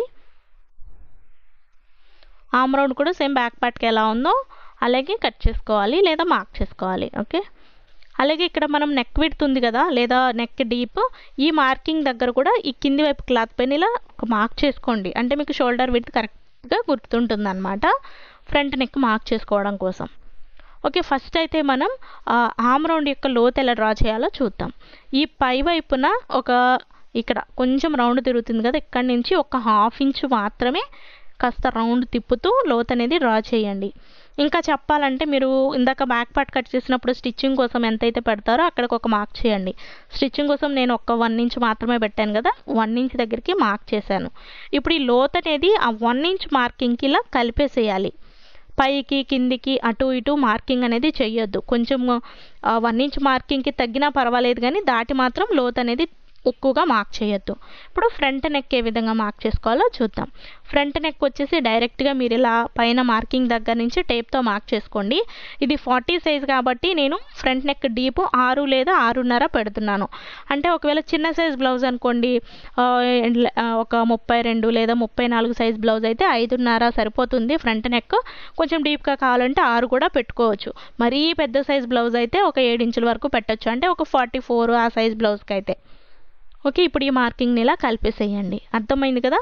ఆమ్ రౌండ్ కూడా సేమ్ బ్యాక్ పార్ట్కి ఎలా ఉందో అలాగే కట్ చేసుకోవాలి లేదా మార్క్ చేసుకోవాలి ఓకే అలాగే ఇక్కడ మనం నెక్ విడ్త్ ఉంది కదా లేదా నెక్ డీప్ ఈ మార్కింగ్ దగ్గర కూడా ఈ కింది వైపు క్లాత్ పైన ఇలా ఒక మార్క్ చేసుకోండి అంటే మీకు షోల్డర్ విడ్త్ కరెక్ట్గా గుర్తుంటుంది అనమాట ఫ్రంట్ నెక్ మార్క్ చేసుకోవడం కోసం ఓకే ఫస్ట్ అయితే మనం ఆమ్ రౌండ్ యొక్క లోత్ ఎలా డ్రా చేయాలో చూద్దాం ఈ పై వైపున ఒక ఇక్కడ కొంచెం రౌండ్ తిరుగుతుంది కదా ఇక్కడ నుంచి ఒక హాఫ్ ఇంచ్ మాత్రమే కాస్త రౌండ్ తిప్పుతూ లోత్ అనేది డ్రా చేయండి ఇంకా చెప్పాలంటే మీరు ఇందాక బ్యాక్ పార్ట్ కట్ చేసినప్పుడు స్టిచ్చింగ్ కోసం ఎంతైతే పెడతారో అక్కడికి ఒక మార్క్ చేయండి స్టిచ్చింగ్ కోసం నేను ఒక వన్ ఇంచ్ మాత్రమే పెట్టాను కదా వన్ ఇంచ్ దగ్గరికి మార్క్ చేశాను ఇప్పుడు ఈ లోత్ అనేది ఆ వన్ ఇంచ్ మార్కింగ్కి ఇలా కలిపేసేయాలి పైకి కిందికి అటు ఇటు మార్కింగ్ అనేది చెయ్యొద్దు కొంచెం వన్ ఇంచ్ మార్కింగ్కి తగ్గినా పర్వాలేదు కానీ దాటి మాత్రం లోత్ అనేది ఎక్కువగా మార్క్ చేయొద్దు ఇప్పుడు ఫ్రంట్ నెక్ ఏ విధంగా మార్క్ చేసుకోవాలో చూద్దాం ఫ్రంట్ నెక్ వచ్చేసి డైరెక్ట్గా మీరు ఇలా పైన మార్కింగ్ దగ్గర నుంచి టేప్తో మార్క్ చేసుకోండి ఇది ఫార్టీ సైజ్ కాబట్టి నేను ఫ్రంట్ నెక్ డీప్ ఆరు లేదా ఆరున్నర పెడుతున్నాను అంటే ఒకవేళ చిన్న సైజ్ బ్లౌజ్ అనుకోండి ఆ, ఆ, ఒక ముప్పై రెండు లేదా ముప్పై నాలుగు సైజ్ బ్లౌజ్ అయితే ఐదున్నర సరిపోతుంది ఫ్రంట్ నెక్ కొంచెం డీప్గా కావాలంటే ఆరు కూడా పెట్టుకోవచ్చు మరీ పెద్ద సైజ్ బ్లౌజ్ అయితే ఒక ఏడు ఇంచుల వరకు పెట్టొచ్చు అంటే ఒక ఫార్టీ ఫోర్ ఆ సైజ్ బ్లౌజ్కి అయితే ఓకే ఇప్పుడు ఈ మార్కింగ్ని ఇలా కలిపేసేయండి అర్థమైంది కదా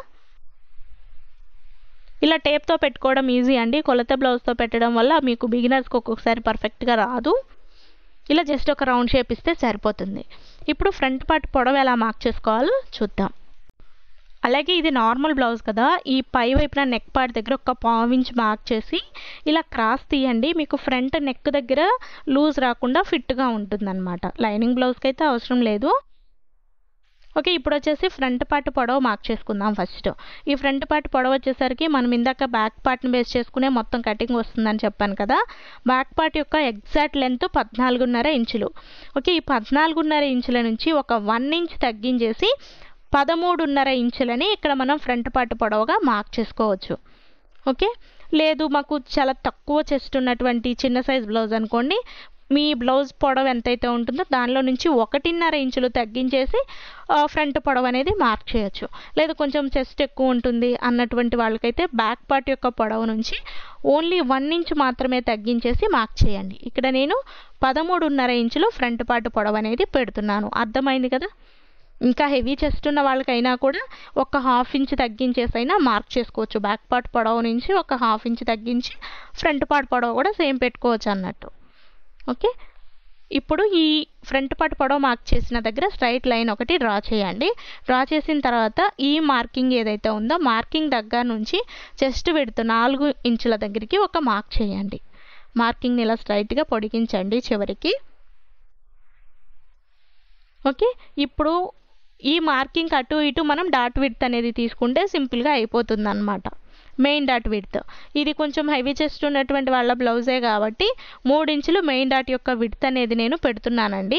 ఇలా టేప్తో పెట్టుకోవడం ఈజీ అండి కొలత బ్లౌజ్తో పెట్టడం వల్ల మీకు బిగినర్స్కి ఒక్కొక్కసారి పర్ఫెక్ట్గా రాదు ఇలా జస్ట్ ఒక రౌండ్ షేప్ ఇస్తే సరిపోతుంది ఇప్పుడు ఫ్రంట్ పార్ట్ పొడవు ఎలా మార్క్ చేసుకోవాలో చూద్దాం అలాగే ఇది నార్మల్ బ్లౌజ్ కదా ఈ పై వైపున నెక్ పార్ట్ దగ్గర ఒక పావు ఇంచ్ మార్క్ చేసి ఇలా క్రాస్ తీయండి మీకు ఫ్రంట్ నెక్ దగ్గర లూజ్ రాకుండా ఫిట్గా ఉంటుందన్నమాట లైనింగ్ బ్లౌజ్కి అయితే అవసరం లేదు ఓకే ఇప్పుడు వచ్చేసి ఫ్రంట్ పార్ట్ పొడవు మార్క్ చేసుకుందాం ఫస్ట్ ఈ ఫ్రంట్ పార్ట్ పొడవు వచ్చేసరికి మనం ఇందాక బ్యాక్ పార్ట్ని బేస్ చేసుకునే మొత్తం కటింగ్ వస్తుందని చెప్పాను కదా బ్యాక్ పార్ట్ యొక్క ఎగ్జాక్ట్ లెంత్ పద్నాలుగున్నర ఇంచులు ఓకే ఈ పద్నాలుగున్నర ఇంచుల నుంచి ఒక వన్ ఇంచ్ తగ్గించేసి పదమూడున్నర ఇంచులని ఇక్కడ మనం ఫ్రంట్ పార్ట్ పొడవుగా మార్క్ చేసుకోవచ్చు ఓకే లేదు మాకు చాలా తక్కువ చెస్ట్ ఉన్నటువంటి చిన్న సైజ్ బ్లౌజ్ అనుకోండి మీ బ్లౌజ్ పొడవు ఎంతైతే ఉంటుందో దానిలో నుంచి ఒకటిన్నర ఇంచులు తగ్గించేసి ఫ్రంట్ పొడవు అనేది మార్క్ చేయొచ్చు లేదు కొంచెం చెస్ట్ ఎక్కువ ఉంటుంది అన్నటువంటి వాళ్ళకైతే బ్యాక్ పార్ట్ యొక్క పొడవు నుంచి ఓన్లీ వన్ ఇంచ్ మాత్రమే తగ్గించేసి మార్క్ చేయండి ఇక్కడ నేను పదమూడున్నర ఇంచులు ఫ్రంట్ పార్ట్ పొడవు అనేది పెడుతున్నాను అర్థమైంది కదా ఇంకా హెవీ చెస్ట్ ఉన్న వాళ్ళకైనా కూడా ఒక హాఫ్ ఇంచ్ తగ్గించేసి అయినా మార్క్ చేసుకోవచ్చు బ్యాక్ పార్ట్ పొడవు నుంచి ఒక హాఫ్ ఇంచ్ తగ్గించి ఫ్రంట్ పార్ట్ పొడవు కూడా సేమ్ పెట్టుకోవచ్చు అన్నట్టు ఓకే ఇప్పుడు ఈ ఫ్రంట్ పార్ట్ పొడవు మార్క్ చేసిన దగ్గర స్ట్రైట్ లైన్ ఒకటి డ్రా చేయండి డ్రా చేసిన తర్వాత ఈ మార్కింగ్ ఏదైతే ఉందో మార్కింగ్ దగ్గర నుంచి చెస్ట్ విడుతు నాలుగు ఇంచుల దగ్గరికి ఒక మార్క్ చేయండి మార్కింగ్ని ఇలా స్ట్రైట్గా పొడిగించండి చివరికి ఓకే ఇప్పుడు ఈ మార్కింగ్ అటు ఇటు మనం డాట్ విడ్త్ అనేది తీసుకుంటే సింపుల్గా అయిపోతుంది అనమాట మెయిన్ డాట్ విడ్త్ ఇది కొంచెం హెవీ చెస్ట్ ఉన్నటువంటి వాళ్ళ బ్లౌజే కాబట్టి మూడించులు మెయిన్ డాట్ యొక్క విడ్త్ అనేది నేను పెడుతున్నానండి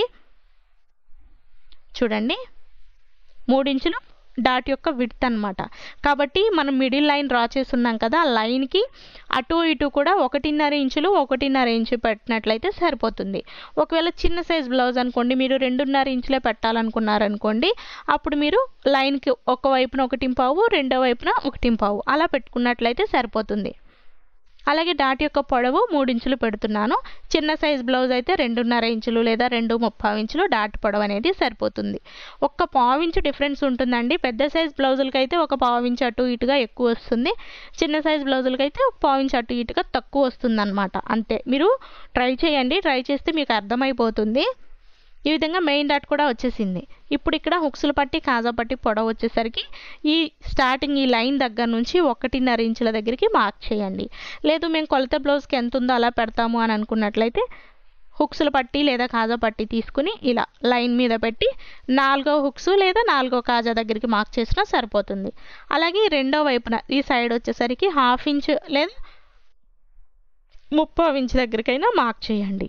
చూడండి మూడించులు డాట్ యొక్క విడ్త్ అనమాట కాబట్టి మనం మిడిల్ లైన్ డ్రా చేస్తున్నాం కదా ఆ లైన్కి అటు ఇటు కూడా ఒకటిన్నర ఇంచులు ఒకటిన్నర ఇంచు పెట్టినట్లయితే సరిపోతుంది ఒకవేళ చిన్న సైజ్ బ్లౌజ్ అనుకోండి మీరు రెండున్నర ఇంచులే పెట్టాలనుకున్నారనుకోండి అప్పుడు మీరు లైన్కి ఒక వైపున ఒకటి పావు రెండో వైపున ఒకటి పావు అలా పెట్టుకున్నట్లయితే సరిపోతుంది అలాగే డాట్ యొక్క పొడవు మూడు ఇంచులు పెడుతున్నాను చిన్న సైజ్ బ్లౌజ్ అయితే రెండున్నర ఇంచులు లేదా రెండు ముప్పావు ఇంచులు డాట్ పొడవు అనేది సరిపోతుంది ఒక్క పావు ఇంచు డిఫరెన్స్ ఉంటుందండి పెద్ద సైజ్ బ్లౌజులకి అయితే ఒక పావు ఇంచు అటు ఇటుగా ఎక్కువ వస్తుంది చిన్న సైజ్ బ్లౌజులకి అయితే ఒక పావు ఇంచు అటు ఇటుగా తక్కువ వస్తుంది అనమాట అంతే మీరు ట్రై చేయండి ట్రై చేస్తే మీకు అర్థమైపోతుంది ఈ విధంగా మెయిన్ డాట్ కూడా వచ్చేసింది ఇప్పుడు ఇక్కడ హుక్స్లు పట్టి కాజా పట్టి పొడవు వచ్చేసరికి ఈ స్టార్టింగ్ ఈ లైన్ దగ్గర నుంచి ఒకటిన్నర ఇంచుల దగ్గరికి మార్క్ చేయండి లేదు మేము కొలత బ్లౌజ్కి ఎంత ఉందో అలా పెడతాము అని అనుకున్నట్లయితే హుక్స్లు పట్టి లేదా కాజా పట్టి తీసుకుని ఇలా లైన్ మీద పెట్టి నాలుగో హుక్స్ లేదా నాలుగో కాజా దగ్గరికి మార్క్ చేసినా సరిపోతుంది అలాగే రెండో వైపున ఈ సైడ్ వచ్చేసరికి హాఫ్ ఇంచ్ లేదా ముప్పై ఇంచ్ దగ్గరికైనా మార్క్ చేయండి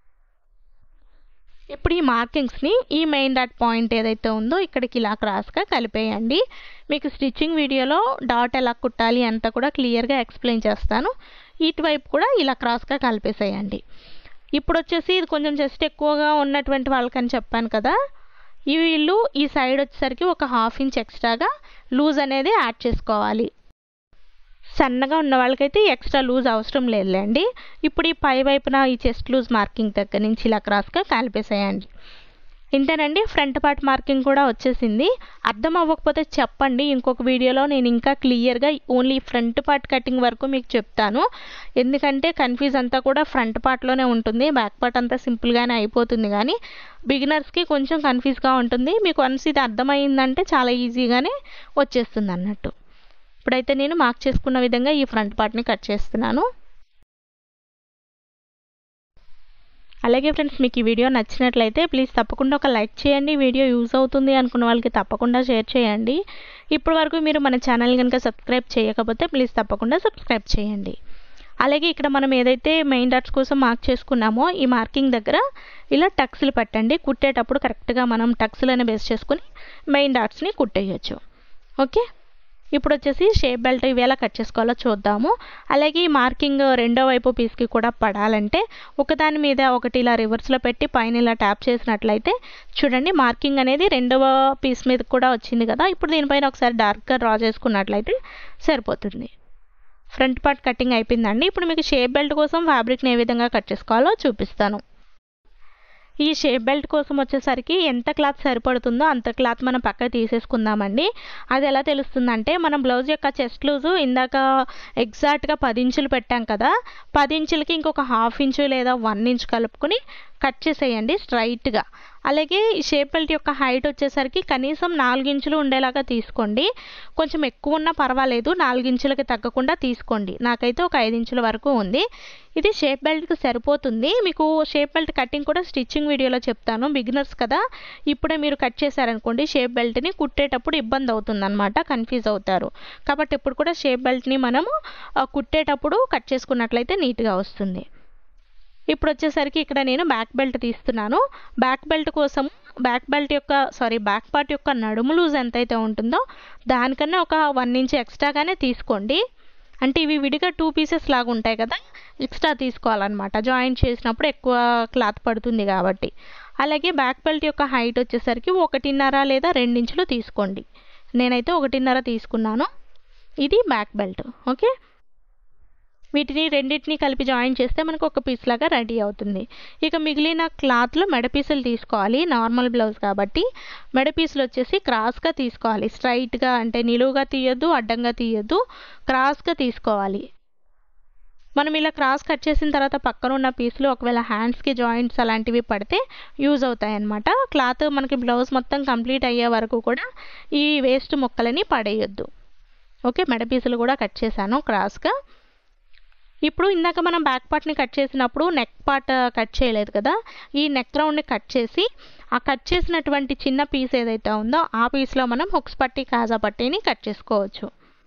ఇప్పుడు ఈ మార్కింగ్స్ని ఈ మెయిన్ డాట్ పాయింట్ ఏదైతే ఉందో ఇక్కడికి ఇలా క్రాస్గా కలిపేయండి మీకు స్టిచ్చింగ్ వీడియోలో డాట్ ఎలా కుట్టాలి అంతా కూడా క్లియర్గా ఎక్స్ప్లెయిన్ చేస్తాను ఇటువైపు కూడా ఇలా క్రాస్గా కలిపేసేయండి ఇప్పుడు వచ్చేసి ఇది కొంచెం జస్ట్ ఎక్కువగా ఉన్నటువంటి వాళ్ళకని చెప్పాను కదా ఈ వీళ్ళు ఈ సైడ్ వచ్చేసరికి ఒక హాఫ్ ఇంచ్ ఎక్స్ట్రాగా లూజ్ అనేది యాడ్ చేసుకోవాలి సన్నగా ఉన్న వాళ్ళకైతే ఎక్స్ట్రా లూజ్ అవసరం లేదులేండి ఇప్పుడు ఈ పై వైపున ఈ చెస్ట్ లూజ్ మార్కింగ్ దగ్గర నుంచి ఇలా క్రాస్గా కలిపేసేయండి ఇంతేనండి ఫ్రంట్ పార్ట్ మార్కింగ్ కూడా వచ్చేసింది అర్థం అవ్వకపోతే చెప్పండి ఇంకొక వీడియోలో నేను ఇంకా క్లియర్గా ఓన్లీ ఫ్రంట్ పార్ట్ కటింగ్ వరకు మీకు చెప్తాను ఎందుకంటే కన్ఫ్యూజ్ అంతా కూడా ఫ్రంట్ పార్ట్లోనే ఉంటుంది బ్యాక్ పార్ట్ అంతా సింపుల్గానే అయిపోతుంది కానీ బిగినర్స్కి కొంచెం కన్ఫ్యూజ్గా ఉంటుంది మీకు వన్స్ ఇది అర్థమైందంటే చాలా ఈజీగానే వచ్చేస్తుంది అన్నట్టు ఇప్పుడైతే నేను మార్క్ చేసుకున్న విధంగా ఈ ఫ్రంట్ పార్ట్ని కట్ చేస్తున్నాను అలాగే ఫ్రెండ్స్ మీకు ఈ వీడియో నచ్చినట్లయితే ప్లీజ్ తప్పకుండా ఒక లైక్ చేయండి వీడియో యూజ్ అవుతుంది అనుకున్న వాళ్ళకి తప్పకుండా షేర్ చేయండి ఇప్పటి వరకు మీరు మన ఛానల్ కనుక సబ్స్క్రైబ్ చేయకపోతే ప్లీజ్ తప్పకుండా సబ్స్క్రైబ్ చేయండి అలాగే ఇక్కడ మనం ఏదైతే మెయిన్ డాట్స్ కోసం మార్క్ చేసుకున్నామో ఈ మార్కింగ్ దగ్గర ఇలా టక్స్లు పెట్టండి కుట్టేటప్పుడు కరెక్ట్గా మనం టక్స్లను బేస్ చేసుకుని మెయిన్ డాట్స్ని కుట్టేయచ్చు ఓకే ఇప్పుడు వచ్చేసి షేప్ బెల్ట్ ఇవి ఎలా కట్ చేసుకోవాలో చూద్దాము అలాగే ఈ మార్కింగ్ రెండో వైపు పీస్కి కూడా పడాలంటే ఒకదాని మీద ఒకటి ఇలా రివర్స్లో పెట్టి పైన ఇలా ట్యాప్ చేసినట్లయితే చూడండి మార్కింగ్ అనేది రెండవ పీస్ మీద కూడా వచ్చింది కదా ఇప్పుడు దీనిపైన ఒకసారి డార్క్గా డ్రా చేసుకున్నట్లయితే సరిపోతుంది ఫ్రంట్ పార్ట్ కటింగ్ అయిపోయిందండి ఇప్పుడు మీకు షేప్ బెల్ట్ కోసం ఫ్యాబ్రిక్ని ఏ విధంగా కట్ చేసుకోవాలో చూపిస్తాను ఈ షేప్ బెల్ట్ కోసం వచ్చేసరికి ఎంత క్లాత్ సరిపడుతుందో అంత క్లాత్ మనం పక్క తీసేసుకుందామండి అది ఎలా తెలుస్తుందంటే మనం బ్లౌజ్ యొక్క చెస్ట్ లూజు ఇందాక ఎగ్జాక్ట్గా పది ఇంచులు పెట్టాం కదా పది ఇంచులకి ఇంకొక హాఫ్ ఇంచు లేదా వన్ ఇంచ్ కలుపుకొని కట్ చేసేయండి స్ట్రైట్గా అలాగే ఈ షేప్ బెల్ట్ యొక్క హైట్ వచ్చేసరికి కనీసం నాలుగు ఇంచులు ఉండేలాగా తీసుకోండి కొంచెం ఎక్కువ ఉన్నా పర్వాలేదు నాలుగు ఇంచులకి తగ్గకుండా తీసుకోండి నాకైతే ఒక ఐదు ఇంచుల వరకు ఉంది ఇది షేప్ బెల్ట్కి సరిపోతుంది మీకు షేప్ బెల్ట్ కటింగ్ కూడా స్టిచ్చింగ్ వీడియోలో చెప్తాను బిగినర్స్ కదా ఇప్పుడే మీరు కట్ చేశారనుకోండి షేప్ బెల్ట్ని కుట్టేటప్పుడు ఇబ్బంది అవుతుంది అనమాట కన్ఫ్యూజ్ అవుతారు కాబట్టి ఇప్పుడు కూడా షేప్ బెల్ట్ని మనము కుట్టేటప్పుడు కట్ చేసుకున్నట్లయితే నీట్గా వస్తుంది ఇప్పుడు వచ్చేసరికి ఇక్కడ నేను బ్యాక్ బెల్ట్ తీస్తున్నాను బ్యాక్ బెల్ట్ కోసం బ్యాక్ బెల్ట్ యొక్క సారీ బ్యాక్ పార్ట్ యొక్క నడుము లూజ్ ఎంతైతే ఉంటుందో దానికన్నా ఒక వన్ ఇంచ్ ఎక్స్ట్రాగానే తీసుకోండి అంటే ఇవి విడిగా టూ పీసెస్ లాగా ఉంటాయి కదా ఎక్స్ట్రా తీసుకోవాలన్నమాట జాయింట్ చేసినప్పుడు ఎక్కువ క్లాత్ పడుతుంది కాబట్టి అలాగే బ్యాక్ బెల్ట్ యొక్క హైట్ వచ్చేసరికి ఒకటిన్నర లేదా రెండించులు తీసుకోండి నేనైతే ఒకటిన్నర తీసుకున్నాను ఇది బ్యాక్ బెల్ట్ ఓకే వీటిని రెండింటిని కలిపి జాయిన్ చేస్తే మనకు ఒక పీస్ లాగా రెడీ అవుతుంది ఇక మిగిలిన క్లాత్లో మెడ పీసులు తీసుకోవాలి నార్మల్ బ్లౌజ్ కాబట్టి మెడ పీసులు వచ్చేసి క్రాస్గా తీసుకోవాలి స్ట్రైట్గా అంటే నిలువుగా తీయొద్దు అడ్డంగా తీయొద్దు క్రాస్గా తీసుకోవాలి మనం ఇలా క్రాస్ కట్ చేసిన తర్వాత పక్కన ఉన్న పీసులు ఒకవేళ హ్యాండ్స్కి జాయింట్స్ అలాంటివి పడితే యూజ్ అవుతాయి అన్నమాట క్లాత్ మనకి బ్లౌజ్ మొత్తం కంప్లీట్ అయ్యే వరకు కూడా ఈ వేస్ట్ ముక్కలని పడేయొద్దు ఓకే మెడ పీసులు కూడా కట్ చేశాను క్రాస్గా ఇప్పుడు ఇందాక మనం బ్యాక్ పార్ట్ని కట్ చేసినప్పుడు నెక్ పార్ట్ కట్ చేయలేదు కదా ఈ నెక్ రౌండ్ని కట్ చేసి ఆ కట్ చేసినటువంటి చిన్న పీస్ ఏదైతే ఉందో ఆ పీస్లో మనం హుక్స్ పట్టి కాజా పట్టీని కట్ చేసుకోవచ్చు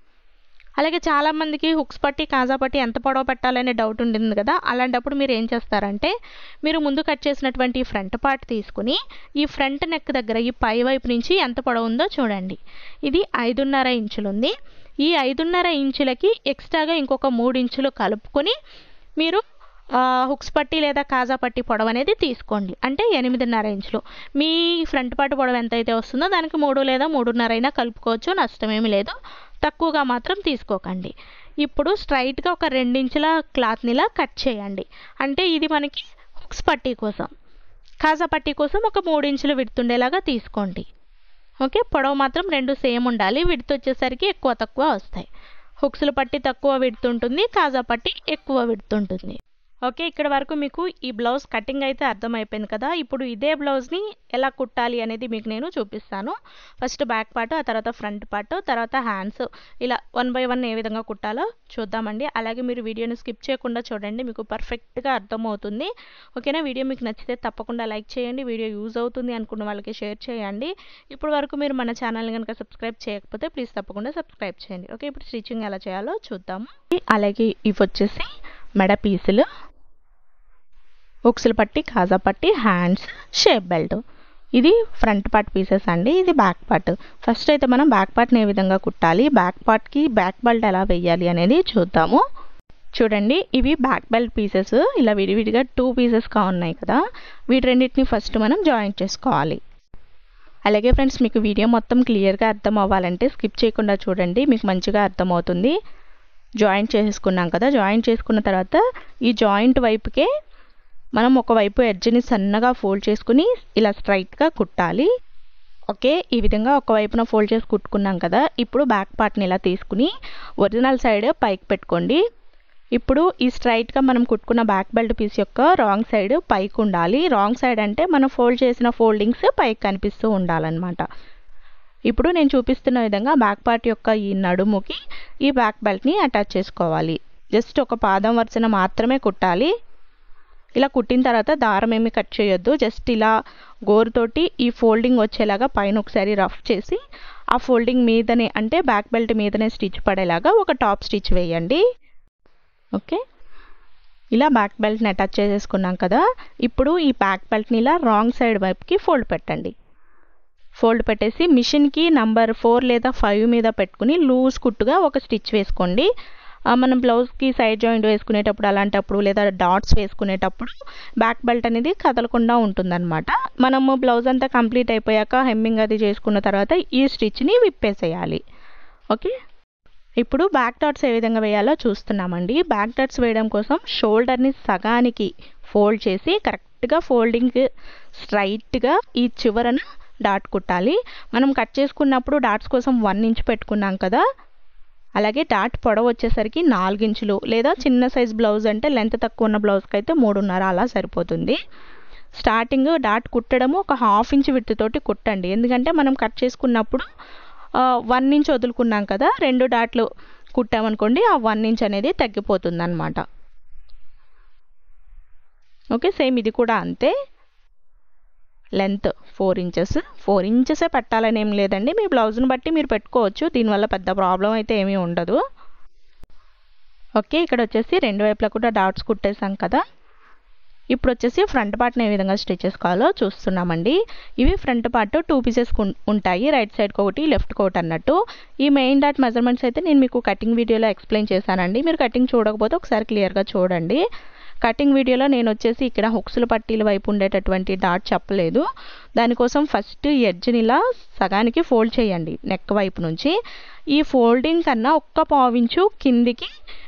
అలాగే చాలామందికి హుక్స్ పట్టి కాజా పట్టి ఎంత పొడవు పెట్టాలనే డౌట్ ఉంటుంది కదా అలాంటప్పుడు మీరు ఏం చేస్తారంటే మీరు ముందు కట్ చేసినటువంటి ఈ ఫ్రంట్ పార్ట్ తీసుకుని ఈ ఫ్రంట్ నెక్ దగ్గర ఈ పై వైపు నుంచి ఎంత పొడవు ఉందో చూడండి ఇది ఐదున్నర ఇంచులు ఉంది ఈ ఐదున్నర ఇంచులకి ఎక్స్ట్రాగా ఇంకొక మూడు ఇంచులు కలుపుకొని మీరు హుక్స్ పట్టి లేదా కాజా పట్టి పొడవు అనేది తీసుకోండి అంటే ఎనిమిదిన్నర ఇంచులు మీ ఫ్రంట్ పార్ట్ పొడవు ఎంత అయితే వస్తుందో దానికి మూడు లేదా మూడున్నర అయినా కలుపుకోవచ్చు నష్టమేమి లేదు తక్కువగా మాత్రం తీసుకోకండి ఇప్పుడు స్ట్రైట్గా ఒక రెండించుల క్లాత్నిలా కట్ చేయండి అంటే ఇది మనకి హుక్స్ పట్టీ కోసం కాజా పట్టీ కోసం ఒక మూడు ఇంచులు విడుతుండేలాగా తీసుకోండి ఓకే పొడవు మాత్రం రెండు సేమ్ ఉండాలి విడుతు వచ్చేసరికి ఎక్కువ తక్కువ వస్తాయి హుక్స్లు పట్టి తక్కువ విడుతుంటుంది కాజా పట్టి ఎక్కువ విడుతుంటుంది ఓకే ఇక్కడ వరకు మీకు ఈ బ్లౌజ్ కటింగ్ అయితే అర్థమైపోయింది కదా ఇప్పుడు ఇదే బ్లౌజ్ని ఎలా కుట్టాలి అనేది మీకు నేను చూపిస్తాను ఫస్ట్ బ్యాక్ పార్ట్ ఆ తర్వాత ఫ్రంట్ పార్ట్ తర్వాత హ్యాండ్స్ ఇలా వన్ బై వన్ ఏ విధంగా కుట్టాలో చూద్దామండి అలాగే మీరు వీడియోని స్కిప్ చేయకుండా చూడండి మీకు పర్ఫెక్ట్గా అర్థమవుతుంది ఓకేనా వీడియో మీకు నచ్చితే తప్పకుండా లైక్ చేయండి వీడియో యూజ్ అవుతుంది అనుకున్న వాళ్ళకి షేర్ చేయండి ఇప్పుడు వరకు మీరు మన ఛానల్ని కనుక సబ్స్క్రైబ్ చేయకపోతే ప్లీజ్ తప్పకుండా సబ్స్క్రైబ్ చేయండి ఓకే ఇప్పుడు స్టిచ్చింగ్ ఎలా చేయాలో చూద్దాము అలాగే ఇవి వచ్చేసి మెడ పీసులు ఉక్సులు పట్టి కాజా పట్టి హ్యాండ్స్ షేప్ బెల్ట్ ఇది ఫ్రంట్ పార్ట్ పీసెస్ అండి ఇది బ్యాక్ పార్ట్ ఫస్ట్ అయితే మనం బ్యాక్ పార్ట్ని ఏ విధంగా కుట్టాలి బ్యాక్ పార్ట్కి బ్యాక్ బెల్ట్ ఎలా వేయాలి అనేది చూద్దాము చూడండి ఇవి బ్యాక్ బెల్ట్ పీసెస్ ఇలా విడివిడిగా టూ పీసెస్గా ఉన్నాయి కదా వీటి రెండింటిని ఫస్ట్ మనం జాయింట్ చేసుకోవాలి అలాగే ఫ్రెండ్స్ మీకు వీడియో మొత్తం క్లియర్గా అర్థం అవ్వాలంటే స్కిప్ చేయకుండా చూడండి మీకు మంచిగా అర్థమవుతుంది జాయింట్ చేసుకున్నాం కదా జాయింట్ చేసుకున్న తర్వాత ఈ జాయింట్ వైపుకే మనం ఒకవైపు ఎడ్జ్ని సన్నగా ఫోల్డ్ చేసుకుని ఇలా స్ట్రైట్గా కుట్టాలి ఓకే ఈ విధంగా ఒకవైపున ఫోల్డ్ చేసి కుట్టుకున్నాం కదా ఇప్పుడు బ్యాక్ పార్ట్ని ఇలా తీసుకుని ఒరిజినల్ సైడ్ పైకి పెట్టుకోండి ఇప్పుడు ఈ స్ట్రైట్గా మనం కుట్టుకున్న బ్యాక్ బెల్ట్ పీస్ యొక్క రాంగ్ సైడ్ పైకి ఉండాలి రాంగ్ సైడ్ అంటే మనం ఫోల్డ్ చేసిన ఫోల్డింగ్స్ పైకి కనిపిస్తూ ఉండాలన్నమాట ఇప్పుడు నేను చూపిస్తున్న విధంగా బ్యాక్ పార్ట్ యొక్క ఈ నడుముకి ఈ బ్యాక్ బెల్ట్ని అటాచ్ చేసుకోవాలి జస్ట్ ఒక పాదం వరుసన మాత్రమే కుట్టాలి ఇలా కుట్టిన తర్వాత దారం ఏమి కట్ చేయొద్దు జస్ట్ ఇలా గోరుతోటి ఈ ఫోల్డింగ్ వచ్చేలాగా పైన ఒకసారి రఫ్ చేసి ఆ ఫోల్డింగ్ మీదనే అంటే బ్యాక్ బెల్ట్ మీదనే స్టిచ్ పడేలాగా ఒక టాప్ స్టిచ్ వేయండి ఓకే ఇలా బ్యాక్ బెల్ట్ని అటాచ్ చేసేసుకున్నాం కదా ఇప్పుడు ఈ బ్యాక్ బెల్ట్ని ఇలా రాంగ్ సైడ్ వైపుకి ఫోల్డ్ పెట్టండి ఫోల్డ్ పెట్టేసి మిషన్కి నంబర్ ఫోర్ లేదా ఫైవ్ మీద పెట్టుకుని లూజ్ కుట్టుగా ఒక స్టిచ్ వేసుకోండి మనం బ్లౌజ్కి సైడ్ జాయింట్ వేసుకునేటప్పుడు అలాంటప్పుడు లేదా డాట్స్ వేసుకునేటప్పుడు బ్యాక్ బెల్ట్ అనేది కదలకుండా ఉంటుందన్నమాట మనము బ్లౌజ్ అంతా కంప్లీట్ అయిపోయాక హెమ్మింగ్ అది చేసుకున్న తర్వాత ఈ స్టిచ్ని విప్పేసేయాలి ఓకే ఇప్పుడు బ్యాక్ డాట్స్ ఏ విధంగా వేయాలో చూస్తున్నామండి బ్యాక్ డాట్స్ వేయడం కోసం షోల్డర్ని సగానికి ఫోల్డ్ చేసి కరెక్ట్గా ఫోల్డింగ్ స్ట్రైట్గా ఈ చివరన డాట్ కుట్టాలి మనం కట్ చేసుకున్నప్పుడు డాట్స్ కోసం వన్ ఇంచ్ పెట్టుకున్నాం కదా అలాగే డాట్ పొడవు వచ్చేసరికి నాలుగించులు లేదా చిన్న సైజ్ బ్లౌజ్ అంటే లెంత్ తక్కువ ఉన్న బ్లౌజ్కి అయితే మూడున్నర అలా సరిపోతుంది స్టార్టింగ్ డాట్ కుట్టడము ఒక హాఫ్ ఇంచ్ విడుతుతోటి కుట్టండి ఎందుకంటే మనం కట్ చేసుకున్నప్పుడు వన్ ఇంచ్ వదులుకున్నాం కదా రెండు డాట్లు కుట్టామనుకోండి ఆ వన్ ఇంచ్ అనేది తగ్గిపోతుంది అనమాట ఓకే సేమ్ ఇది కూడా అంతే లెంత్ ఫోర్ ఇంచెస్ ఫోర్ ఇంచెసే పెట్టాలని ఏం లేదండి మీ బ్లౌజ్ని బట్టి మీరు పెట్టుకోవచ్చు దీనివల్ల పెద్ద ప్రాబ్లం అయితే ఏమీ ఉండదు ఓకే ఇక్కడ వచ్చేసి రెండు వైపులా కూడా డాట్స్ కుట్టేసాం కదా ఇప్పుడు వచ్చేసి ఫ్రంట్ పార్ట్ని ఏ విధంగా స్టిచ్ చేసుకోవాలో చూస్తున్నామండి ఇవి ఫ్రంట్ పార్ట్ టూ పీసెస్ ఉంటాయి రైట్ సైడ్కి ఒకటి లెఫ్ట్కి ఒకటి అన్నట్టు ఈ మెయిన్ డాట్ మెజర్మెంట్స్ అయితే నేను మీకు కటింగ్ వీడియోలో ఎక్స్ప్లెయిన్ చేశానండి మీరు కటింగ్ చూడకపోతే ఒకసారి క్లియర్గా చూడండి కటింగ్ వీడియోలో నేను వచ్చేసి ఇక్కడ హుక్స్ల పట్టీల వైపు ఉండేటటువంటి డాట్ చెప్పలేదు దానికోసం ఫస్ట్ ఎడ్జ్ని ఇలా సగానికి ఫోల్డ్ చేయండి నెక్ వైపు నుంచి ఈ ఫోల్డింగ్ కన్నా ఒక్క పావించు కిందికి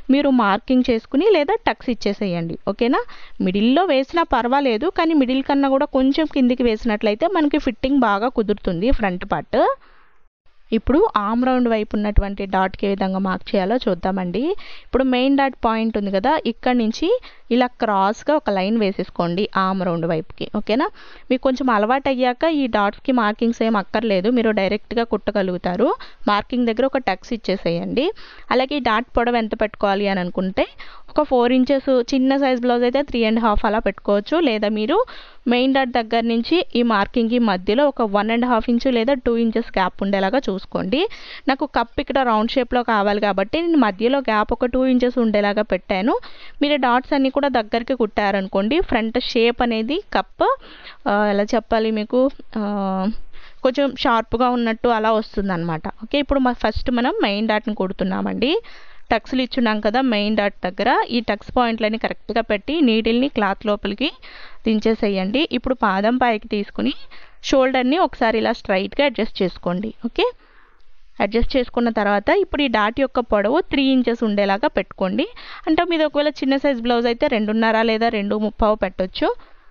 మీరు మార్కింగ్ చేసుకుని లేదా టక్స్ ఇచ్చేసేయండి ఓకేనా మిడిల్లో వేసినా పర్వాలేదు కానీ మిడిల్ కన్నా కూడా కొంచెం కిందికి వేసినట్లయితే మనకి ఫిట్టింగ్ బాగా కుదురుతుంది ఫ్రంట్ పార్ట్ ఇప్పుడు ఆమ్ రౌండ్ వైపు ఉన్నటువంటి డాట్కి ఏ విధంగా మార్క్ చేయాలో చూద్దామండి ఇప్పుడు మెయిన్ డాట్ పాయింట్ ఉంది కదా ఇక్కడ నుంచి ఇలా క్రాస్గా ఒక లైన్ వేసేసుకోండి ఆమ్ రౌండ్ వైపుకి ఓకేనా మీకు కొంచెం అలవాటు అయ్యాక ఈ డాట్స్కి మార్కింగ్స్ ఏం అక్కర్లేదు మీరు డైరెక్ట్గా కుట్టగలుగుతారు మార్కింగ్ దగ్గర ఒక టక్స్ ఇచ్చేసేయండి అలాగే ఈ డాట్ పొడవు ఎంత పెట్టుకోవాలి అని అనుకుంటే ఒక ఫోర్ ఇంచెస్ చిన్న సైజ్ బ్లౌజ్ అయితే త్రీ అండ్ హాఫ్ అలా పెట్టుకోవచ్చు లేదా మీరు మెయిన్ డాట్ దగ్గర నుంచి ఈ మార్కింగ్కి మధ్యలో ఒక వన్ అండ్ హాఫ్ ఇంచు లేదా టూ ఇంచెస్ గ్యాప్ ఉండేలాగా చూసుకోండి నాకు కప్ ఇక్కడ రౌండ్ షేప్లో కావాలి కాబట్టి నేను మధ్యలో గ్యాప్ ఒక టూ ఇంచెస్ ఉండేలాగా పెట్టాను మీరు డాట్స్ అన్నీ కూడా దగ్గరికి కుట్టారనుకోండి ఫ్రంట్ షేప్ అనేది కప్ ఎలా చెప్పాలి మీకు కొంచెం షార్ప్గా ఉన్నట్టు అలా వస్తుందన్నమాట ఓకే ఇప్పుడు ఫస్ట్ మనం మెయిన్ డాట్ని కుడుతున్నామండి టక్స్లు ఇచ్చున్నాం కదా మెయిన్ డాట్ దగ్గర ఈ టక్స్ పాయింట్లని కరెక్ట్గా పెట్టి నీడిల్ని క్లాత్ లోపలికి దించేసేయండి ఇప్పుడు పాదం పైకి తీసుకుని షోల్డర్ని ఒకసారి ఇలా స్ట్రైట్గా అడ్జస్ట్ చేసుకోండి ఓకే అడ్జస్ట్ చేసుకున్న తర్వాత ఇప్పుడు ఈ డాట్ యొక్క పొడవు త్రీ ఇంచెస్ ఉండేలాగా పెట్టుకోండి అంటే మీది ఒకవేళ చిన్న సైజ్ బ్లౌజ్ అయితే రెండున్నర లేదా రెండు ముప్పావు పెట్టొచ్చు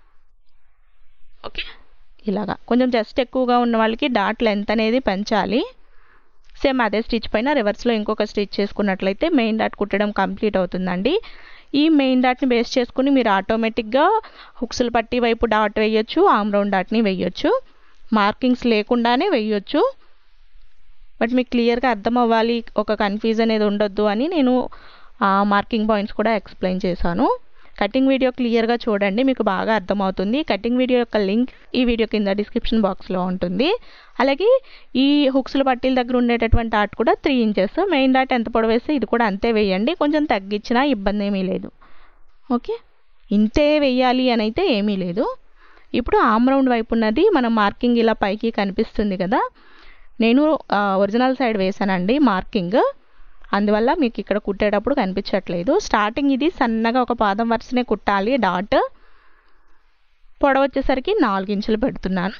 ఓకే ఇలాగా కొంచెం జస్ట్ ఎక్కువగా ఉన్న వాళ్ళకి డాట్ లెంత్ అనేది పెంచాలి సేమ్ అదే స్టిచ్ పైన రివర్స్లో ఇంకొక స్టిచ్ చేసుకున్నట్లయితే మెయిన్ డాట్ కుట్టడం కంప్లీట్ అవుతుందండి ఈ మెయిన్ డాట్ని బేస్ చేసుకుని మీరు ఆటోమేటిక్గా హుక్స్లు పట్టి వైపు డాట్ వేయొచ్చు ఆమ్ రౌండ్ డాట్ని వేయొచ్చు మార్కింగ్స్ లేకుండానే వేయొచ్చు బట్ మీకు క్లియర్గా అర్థం అవ్వాలి ఒక కన్ఫ్యూజ్ అనేది ఉండొద్దు అని నేను ఆ మార్కింగ్ పాయింట్స్ కూడా ఎక్స్ప్లెయిన్ చేశాను కటింగ్ వీడియో క్లియర్గా చూడండి మీకు బాగా అర్థమవుతుంది కటింగ్ వీడియో యొక్క లింక్ ఈ వీడియో కింద డిస్క్రిప్షన్ బాక్స్లో ఉంటుంది అలాగే ఈ హుక్స్ల పట్టీల దగ్గర ఉండేటటువంటి ఆర్ట్ కూడా త్రీ ఇంచెస్ మెయిన్ డాట్ ఎంత పొడవు వేస్తే ఇది కూడా అంతే వేయండి కొంచెం తగ్గించినా ఇబ్బంది ఏమీ లేదు ఓకే ఇంతే వేయాలి అని అయితే ఏమీ లేదు ఇప్పుడు ఆమ్ రౌండ్ వైపు ఉన్నది మనం మార్కింగ్ ఇలా పైకి కనిపిస్తుంది కదా నేను ఒరిజినల్ సైడ్ వేసానండి మార్కింగ్ అందువల్ల మీకు ఇక్కడ కుట్టేటప్పుడు కనిపించట్లేదు స్టార్టింగ్ ఇది సన్నగా ఒక పాదం వరుసనే కుట్టాలి డాట్ పొడవు వచ్చేసరికి నాలుగు ఇంచులు పెడుతున్నాను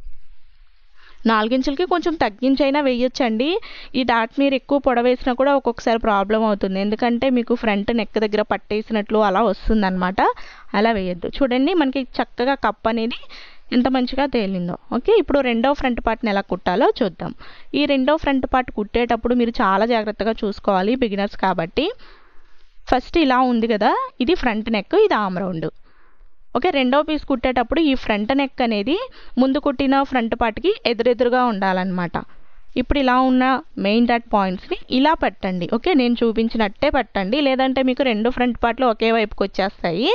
నాలుగించులకి కొంచెం తగ్గించైనా వేయొచ్చండి ఈ డాట్ మీరు ఎక్కువ పొడవేసినా కూడా ఒక్కొక్కసారి ప్రాబ్లం అవుతుంది ఎందుకంటే మీకు ఫ్రంట్ నెక్ దగ్గర పట్టేసినట్లు అలా వస్తుందన్నమాట అలా వేయద్దు చూడండి మనకి చక్కగా కప్ అనేది ఎంత మంచిగా తేలిందో ఓకే ఇప్పుడు రెండో ఫ్రంట్ పార్ట్ని ఎలా కుట్టాలో చూద్దాం ఈ రెండో ఫ్రంట్ పార్ట్ కుట్టేటప్పుడు మీరు చాలా జాగ్రత్తగా చూసుకోవాలి బిగినర్స్ కాబట్టి ఫస్ట్ ఇలా ఉంది కదా ఇది ఫ్రంట్ నెక్ ఇది ఆమ్ రౌండ్ ఓకే రెండో పీస్ కుట్టేటప్పుడు ఈ ఫ్రంట్ నెక్ అనేది ముందు కుట్టిన ఫ్రంట్ పార్ట్కి ఎదురెదురుగా ఉండాలన్నమాట ఇప్పుడు ఇలా ఉన్న మెయిన్ డాట్ పాయింట్స్ని ఇలా పెట్టండి ఓకే నేను చూపించినట్టే పెట్టండి లేదంటే మీకు రెండు ఫ్రంట్ పార్ట్లు ఒకే వైపుకి వచ్చేస్తాయి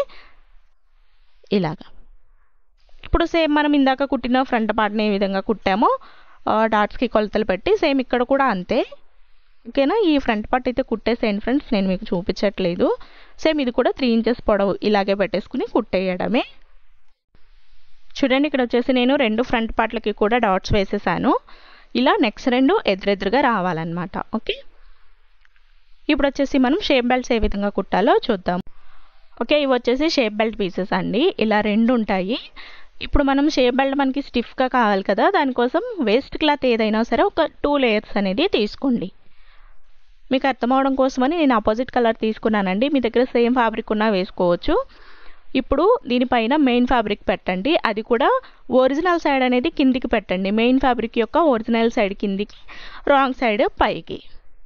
ఇలాగా ఇప్పుడు సేమ్ మనం ఇందాక కుట్టిన ఫ్రంట్ పార్ట్ని ఏ విధంగా కుట్టామో డాట్స్కి కొలతలు పెట్టి సేమ్ ఇక్కడ కూడా అంతే ఓకేనా ఈ ఫ్రంట్ పార్ట్ అయితే కుట్టేసేయండి ఫ్రెండ్స్ నేను మీకు చూపించట్లేదు సేమ్ ఇది కూడా త్రీ ఇంచెస్ పొడవు ఇలాగే పెట్టేసుకుని కుట్టేయడమే చూడండి ఇక్కడ వచ్చేసి నేను రెండు ఫ్రంట్ పార్ట్లకి కూడా డాట్స్ వేసేసాను ఇలా నెక్స్ట్ రెండు ఎదురెదురుగా రావాలన్నమాట ఓకే ఇప్పుడు వచ్చేసి మనం షేప్ బెల్ట్స్ ఏ విధంగా కుట్టాలో చూద్దాం ఓకే ఇవి వచ్చేసి షేప్ బెల్ట్ పీసెస్ అండి ఇలా రెండు ఉంటాయి ఇప్పుడు మనం షేప్ బెల్ట్ మనకి స్టిఫ్గా కావాలి కదా దానికోసం వేస్ట్ క్లాత్ ఏదైనా సరే ఒక టూ లేయర్స్ అనేది తీసుకోండి మీకు అర్థమవడం కోసమని నేను ఆపోజిట్ కలర్ తీసుకున్నానండి మీ దగ్గర సేమ్ ఫ్యాబ్రిక్ ఉన్నా వేసుకోవచ్చు ఇప్పుడు దీనిపైన మెయిన్ ఫ్యాబ్రిక్ పెట్టండి అది కూడా ఒరిజినల్ సైడ్ అనేది కిందికి పెట్టండి మెయిన్ ఫ్యాబ్రిక్ యొక్క ఒరిజినల్ సైడ్ కిందికి రాంగ్ సైడ్ పైకి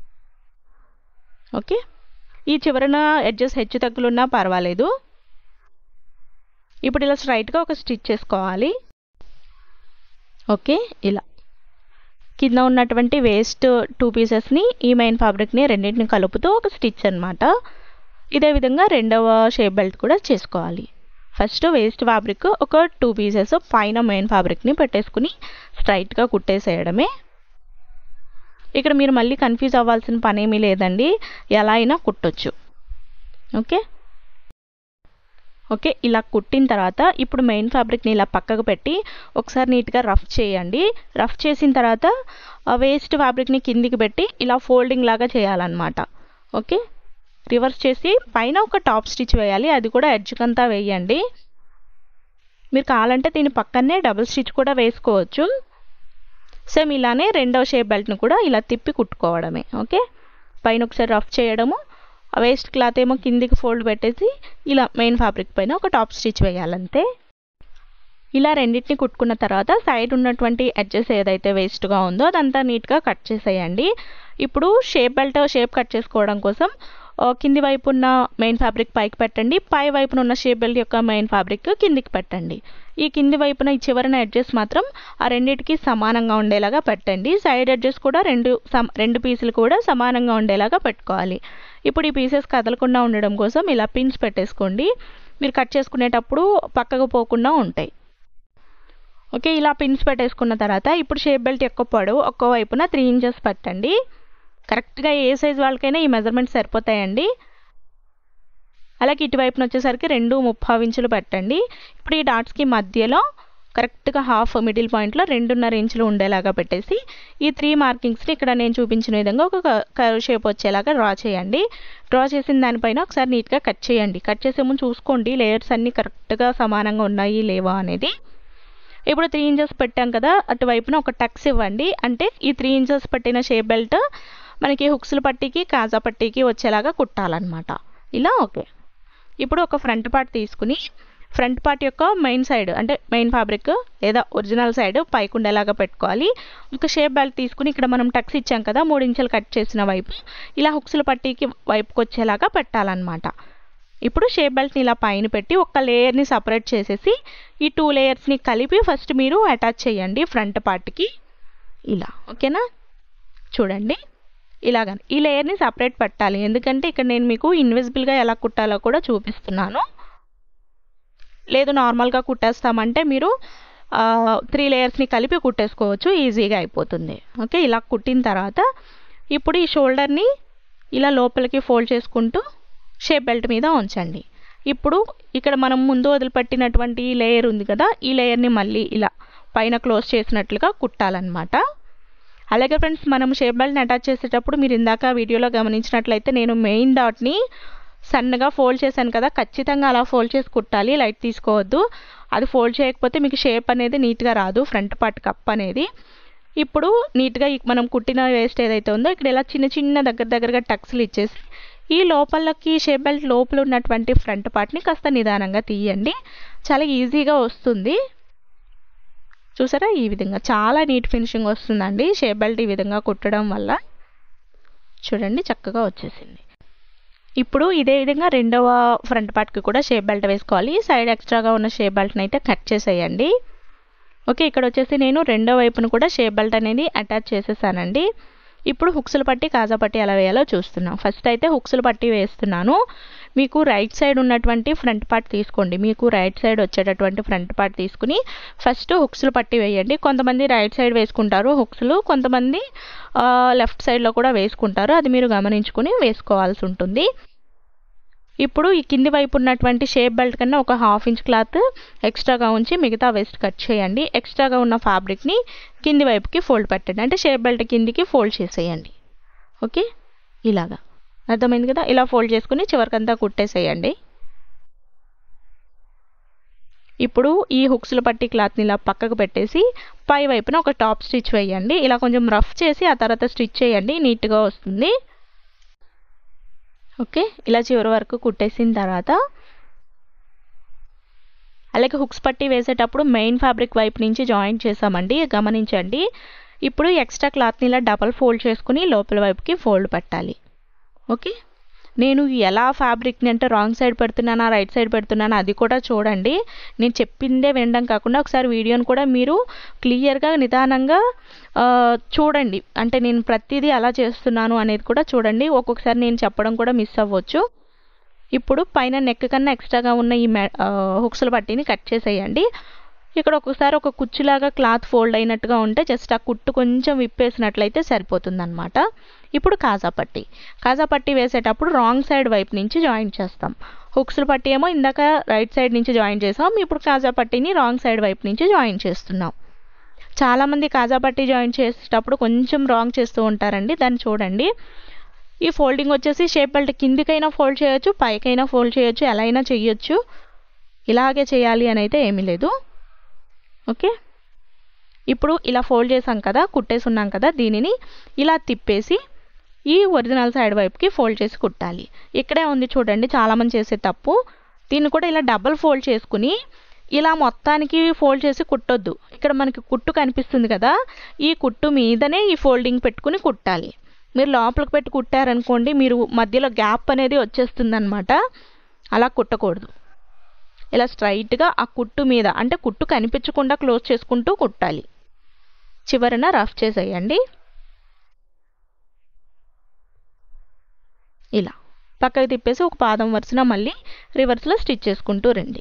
ఓకే ఈ చివరన ఎడ్జెస్ హెచ్చు తగ్గులున్నా పర్వాలేదు ఇప్పుడు ఇలా స్ట్రైట్గా ఒక స్టిచ్ చేసుకోవాలి ఓకే ఇలా కింద ఉన్నటువంటి వేస్ట్ టూ పీసెస్ని ఈ మెయిన్ ఫ్యాబ్రిక్ని రెండింటిని కలుపుతూ ఒక స్టిచ్ అనమాట ఇదే విధంగా రెండవ షేప్ బెల్ట్ కూడా చేసుకోవాలి ఫస్ట్ వేస్ట్ ఫ్యాబ్రిక్ ఒక టూ పీసెస్ పైన మెయిన్ ఫ్యాబ్రిక్ని పెట్టేసుకుని స్ట్రైట్గా కుట్టేసేయడమే ఇక్కడ మీరు మళ్ళీ కన్ఫ్యూజ్ అవ్వాల్సిన పని ఏమీ లేదండి ఎలా అయినా కుట్టొచ్చు ఓకే ఓకే ఇలా కుట్టిన తర్వాత ఇప్పుడు మెయిన్ ఫ్యాబ్రిక్ని ఇలా పక్కకు పెట్టి ఒకసారి నీట్గా రఫ్ చేయండి రఫ్ చేసిన తర్వాత వేస్ట్ ఫ్యాబ్రిక్ని కిందికి పెట్టి ఇలా ఫోల్డింగ్ లాగా చేయాలన్నమాట ఓకే రివర్స్ చేసి పైన ఒక టాప్ స్టిచ్ వేయాలి అది కూడా ఎడ్జ్కంతా వేయండి మీరు కావాలంటే దీని పక్కనే డబుల్ స్టిచ్ కూడా వేసుకోవచ్చు సేమ్ ఇలానే రెండవ షేప్ బెల్ట్ని కూడా ఇలా తిప్పి కుట్టుకోవడమే ఓకే పైన ఒకసారి రఫ్ చేయడము వేస్ట్ క్లాత్ ఏమో కిందికి ఫోల్డ్ పెట్టేసి ఇలా మెయిన్ ఫ్యాబ్రిక్ పైన ఒక టాప్ స్టిచ్ వేయాలంతే ఇలా రెండింటిని కుట్టుకున్న తర్వాత సైడ్ ఉన్నటువంటి ఎడ్జెస్ ఏదైతే వేస్ట్గా ఉందో అదంతా నీట్గా కట్ చేసేయండి ఇప్పుడు షేప్ బెల్ట్ షేప్ కట్ చేసుకోవడం కోసం కింది వైపు ఉన్న మెయిన్ ఫ్యాబ్రిక్ పైకి పెట్టండి పై వైపున ఉన్న షేప్ బెల్ట్ యొక్క మెయిన్ ఫ్యాబ్రిక్ కిందికి పెట్టండి ఈ కింది వైపున ఈ చివరన ఎడ్జెస్ మాత్రం ఆ రెండింటికి సమానంగా ఉండేలాగా పెట్టండి సైడ్ ఎడ్జెస్ కూడా రెండు సమ రెండు పీసులు కూడా సమానంగా ఉండేలాగా పెట్టుకోవాలి ఇప్పుడు ఈ పీసెస్ కదలకుండా ఉండడం కోసం ఇలా పిన్స్ పెట్టేసుకోండి మీరు కట్ చేసుకునేటప్పుడు పక్కకు పోకుండా ఉంటాయి ఓకే ఇలా పిన్స్ పెట్టేసుకున్న తర్వాత ఇప్పుడు షేప్ బెల్ట్ యొక్క పొడవు ఒక్కో వైపున త్రీ ఇంచెస్ పెట్టండి కరెక్ట్గా ఏ సైజ్ వాళ్ళకైనా ఈ మెజర్మెంట్స్ సరిపోతాయండి అలాగే ఇటువైపున వచ్చేసరికి రెండు ముప్పావు ఇంచులు పెట్టండి ఇప్పుడు ఈ డాట్స్కి మధ్యలో కరెక్ట్గా హాఫ్ మిడిల్ పాయింట్లో రెండున్నర ఇంచులు ఉండేలాగా పెట్టేసి ఈ త్రీ మార్కింగ్స్ని ఇక్కడ నేను చూపించిన విధంగా ఒక కర్వ్ షేప్ వచ్చేలాగా డ్రా చేయండి డ్రా చేసిన దానిపైన ఒకసారి నీట్గా కట్ చేయండి కట్ చేసే ముందు చూసుకోండి లేయర్స్ అన్నీ కరెక్ట్గా సమానంగా ఉన్నాయి లేవా అనేది ఇప్పుడు త్రీ ఇంచెస్ పెట్టాం కదా అటువైపున ఒక టక్స్ ఇవ్వండి అంటే ఈ త్రీ ఇంచెస్ పెట్టిన షేప్ బెల్ట్ మనకి హుక్స్ల పట్టీకి కాజా పట్టీకి వచ్చేలాగా కుట్టాలన్నమాట ఇలా ఓకే ఇప్పుడు ఒక ఫ్రంట్ పార్ట్ తీసుకుని ఫ్రంట్ పార్ట్ యొక్క మెయిన్ సైడ్ అంటే మెయిన్ ఫ్యాబ్రిక్ లేదా ఒరిజినల్ సైడ్ పైకి ఉండేలాగా పెట్టుకోవాలి ఒక షేప్ బెల్ట్ తీసుకుని ఇక్కడ మనం టక్స్ ఇచ్చాం కదా మూడు ఇంచులు కట్ చేసిన వైపు ఇలా హుక్స్ల పట్టీకి వైపుకి వచ్చేలాగా పెట్టాలన్నమాట ఇప్పుడు షేప్ బెల్ట్ని ఇలా పైన పెట్టి ఒక లేయర్ని సపరేట్ చేసేసి ఈ టూ లేయర్స్ని కలిపి ఫస్ట్ మీరు అటాచ్ చేయండి ఫ్రంట్ పార్ట్కి ఇలా ఓకేనా చూడండి ఇలాగని ఈ లేయర్ని సపరేట్ పెట్టాలి ఎందుకంటే ఇక్కడ నేను మీకు ఇన్విజిబుల్గా ఎలా కుట్టాలో కూడా చూపిస్తున్నాను లేదు నార్మల్గా కుట్టేస్తామంటే మీరు త్రీ లేయర్స్ని కలిపి కుట్టేసుకోవచ్చు ఈజీగా అయిపోతుంది ఓకే ఇలా కుట్టిన తర్వాత ఇప్పుడు ఈ షోల్డర్ని ఇలా లోపలికి ఫోల్డ్ చేసుకుంటూ షేప్ బెల్ట్ మీద ఉంచండి ఇప్పుడు ఇక్కడ మనం ముందు వదిలిపెట్టినటువంటి లేయర్ ఉంది కదా ఈ లేయర్ని మళ్ళీ ఇలా పైన క్లోజ్ చేసినట్లుగా కుట్టాలన్నమాట అలాగే ఫ్రెండ్స్ మనం షేప్ బెల్ట్ని అటాచ్ చేసేటప్పుడు మీరు ఇందాక వీడియోలో గమనించినట్లయితే నేను మెయిన్ డాట్ని సన్నగా ఫోల్డ్ చేశాను కదా ఖచ్చితంగా అలా ఫోల్డ్ చేసి కుట్టాలి లైట్ తీసుకోవద్దు అది ఫోల్డ్ చేయకపోతే మీకు షేప్ అనేది నీట్గా రాదు ఫ్రంట్ పార్ట్ కప్ అనేది ఇప్పుడు నీట్గా మనం కుట్టిన వేస్ట్ ఏదైతే ఉందో ఇక్కడ ఇలా చిన్న చిన్న దగ్గర దగ్గరగా టక్స్లు ఇచ్చేసి ఈ లోపలకి షేప్ బెల్ట్ లోపల ఉన్నటువంటి ఫ్రంట్ పార్ట్ని కాస్త నిదానంగా తీయండి చాలా ఈజీగా వస్తుంది చూసారా ఈ విధంగా చాలా నీట్ ఫినిషింగ్ వస్తుందండి షేప్ బెల్ట్ ఈ విధంగా కుట్టడం వల్ల చూడండి చక్కగా వచ్చేసింది ఇప్పుడు ఇదే విధంగా రెండవ ఫ్రంట్ పార్ట్కి కూడా షేప్ బెల్ట్ వేసుకోవాలి సైడ్ ఎక్స్ట్రాగా ఉన్న షేప్ బెల్ట్ని అయితే కట్ చేసేయండి ఓకే ఇక్కడ వచ్చేసి నేను రెండో వైపున కూడా షేప్ బెల్ట్ అనేది అటాచ్ చేసేసానండి ఇప్పుడు హుక్స్లు పట్టి కాజా పట్టి ఎలా వేయాలో చూస్తున్నాం ఫస్ట్ అయితే హుక్స్లు పట్టి వేస్తున్నాను మీకు రైట్ సైడ్ ఉన్నటువంటి ఫ్రంట్ పార్ట్ తీసుకోండి మీకు రైట్ సైడ్ వచ్చేటటువంటి ఫ్రంట్ పార్ట్ తీసుకుని ఫస్ట్ హుక్స్లు పట్టి వేయండి కొంతమంది రైట్ సైడ్ వేసుకుంటారు హుక్స్లు కొంతమంది లెఫ్ట్ సైడ్లో కూడా వేసుకుంటారు అది మీరు గమనించుకుని వేసుకోవాల్సి ఉంటుంది ఇప్పుడు ఈ కింది వైపు ఉన్నటువంటి షేప్ బెల్ట్ కన్నా ఒక హాఫ్ ఇంచ్ క్లాత్ ఎక్స్ట్రాగా ఉంచి మిగతా వెస్ట్ కట్ చేయండి ఎక్స్ట్రాగా ఉన్న ఫ్యాబ్రిక్ని కింది వైపుకి ఫోల్డ్ పెట్టండి అంటే షేప్ బెల్ట్ కిందికి ఫోల్డ్ చేసేయండి ఓకే ఇలాగా అర్థమైంది కదా ఇలా ఫోల్డ్ చేసుకుని చివరికంతా కుట్టేసేయండి ఇప్పుడు ఈ హుక్స్లు పట్టి క్లాత్ని ఇలా పక్కకు పెట్టేసి పై వైపున ఒక టాప్ స్టిచ్ వేయండి ఇలా కొంచెం రఫ్ చేసి ఆ తర్వాత స్టిచ్ చేయండి నీట్గా వస్తుంది ఓకే ఇలా చివరి వరకు కుట్టేసిన తర్వాత అలాగే హుక్స్ పట్టి వేసేటప్పుడు మెయిన్ ఫ్యాబ్రిక్ వైపు నుంచి జాయింట్ చేసామండి గమనించండి ఇప్పుడు ఎక్స్ట్రా క్లాత్ని ఇలా డబల్ ఫోల్డ్ చేసుకుని లోపల వైపుకి ఫోల్డ్ పెట్టాలి ఓకే నేను ఎలా ఫ్యాబ్రిక్ని అంటే రాంగ్ సైడ్ పెడుతున్నానా రైట్ సైడ్ పెడుతున్నానా అది కూడా చూడండి నేను చెప్పిందే వినడం కాకుండా ఒకసారి వీడియోని కూడా మీరు క్లియర్గా నిదానంగా చూడండి అంటే నేను ప్రతిదీ అలా చేస్తున్నాను అనేది కూడా చూడండి ఒక్కొక్కసారి నేను చెప్పడం కూడా మిస్ అవ్వచ్చు ఇప్పుడు పైన నెక్ కన్నా ఎక్స్ట్రాగా ఉన్న ఈ మె హుక్స్ల పట్టీని కట్ చేసేయండి ఇక్కడ ఒక్కొక్కసారి ఒక కుచ్చులాగా క్లాత్ ఫోల్డ్ అయినట్టుగా ఉంటే జస్ట్ ఆ కుట్టు కొంచెం విప్పేసినట్లయితే సరిపోతుందన్నమాట ఇప్పుడు కాజా పట్టి కాజా పట్టి వేసేటప్పుడు రాంగ్ సైడ్ వైపు నుంచి జాయింట్ చేస్తాం హుక్స్ల పట్టి ఏమో ఇందాక రైట్ సైడ్ నుంచి జాయిన్ చేసాం ఇప్పుడు కాజా పట్టీని రాంగ్ సైడ్ వైపు నుంచి జాయిన్ చేస్తున్నాం చాలామంది కాజా పట్టి జాయిన్ చేసేటప్పుడు కొంచెం రాంగ్ చేస్తూ ఉంటారండి దాన్ని చూడండి ఈ ఫోల్డింగ్ వచ్చేసి షేప్ బెల్ట్ కిందికైనా ఫోల్డ్ చేయొచ్చు పైకైనా ఫోల్డ్ చేయొచ్చు ఎలా అయినా చేయొచ్చు ఇలాగే చేయాలి అని అయితే ఏమీ లేదు ఓకే ఇప్పుడు ఇలా ఫోల్డ్ చేసాం కదా కుట్టేసి ఉన్నాం కదా దీనిని ఇలా తిప్పేసి ఈ ఒరిజినల్ సైడ్ వైపుకి ఫోల్డ్ చేసి కుట్టాలి ఇక్కడే ఉంది చూడండి చాలామంది చేసే తప్పు దీన్ని కూడా ఇలా డబల్ ఫోల్డ్ చేసుకుని ఇలా మొత్తానికి ఫోల్డ్ చేసి కుట్టొద్దు ఇక్కడ మనకి కుట్టు కనిపిస్తుంది కదా ఈ కుట్టు మీదనే ఈ ఫోల్డింగ్ పెట్టుకుని కుట్టాలి మీరు లోపలికి పెట్టి కుట్టారనుకోండి మీరు మధ్యలో గ్యాప్ అనేది వచ్చేస్తుంది అనమాట అలా కుట్టకూడదు ఇలా స్ట్రైట్గా ఆ కుట్టు మీద అంటే కుట్టు కనిపించకుండా క్లోజ్ చేసుకుంటూ కుట్టాలి చివరన రఫ్ చేసేయండి ఇలా పక్కకి తిప్పేసి ఒక పాదం వరుసన మళ్ళీ రివర్స్లో స్టిచ్ చేసుకుంటూ రండి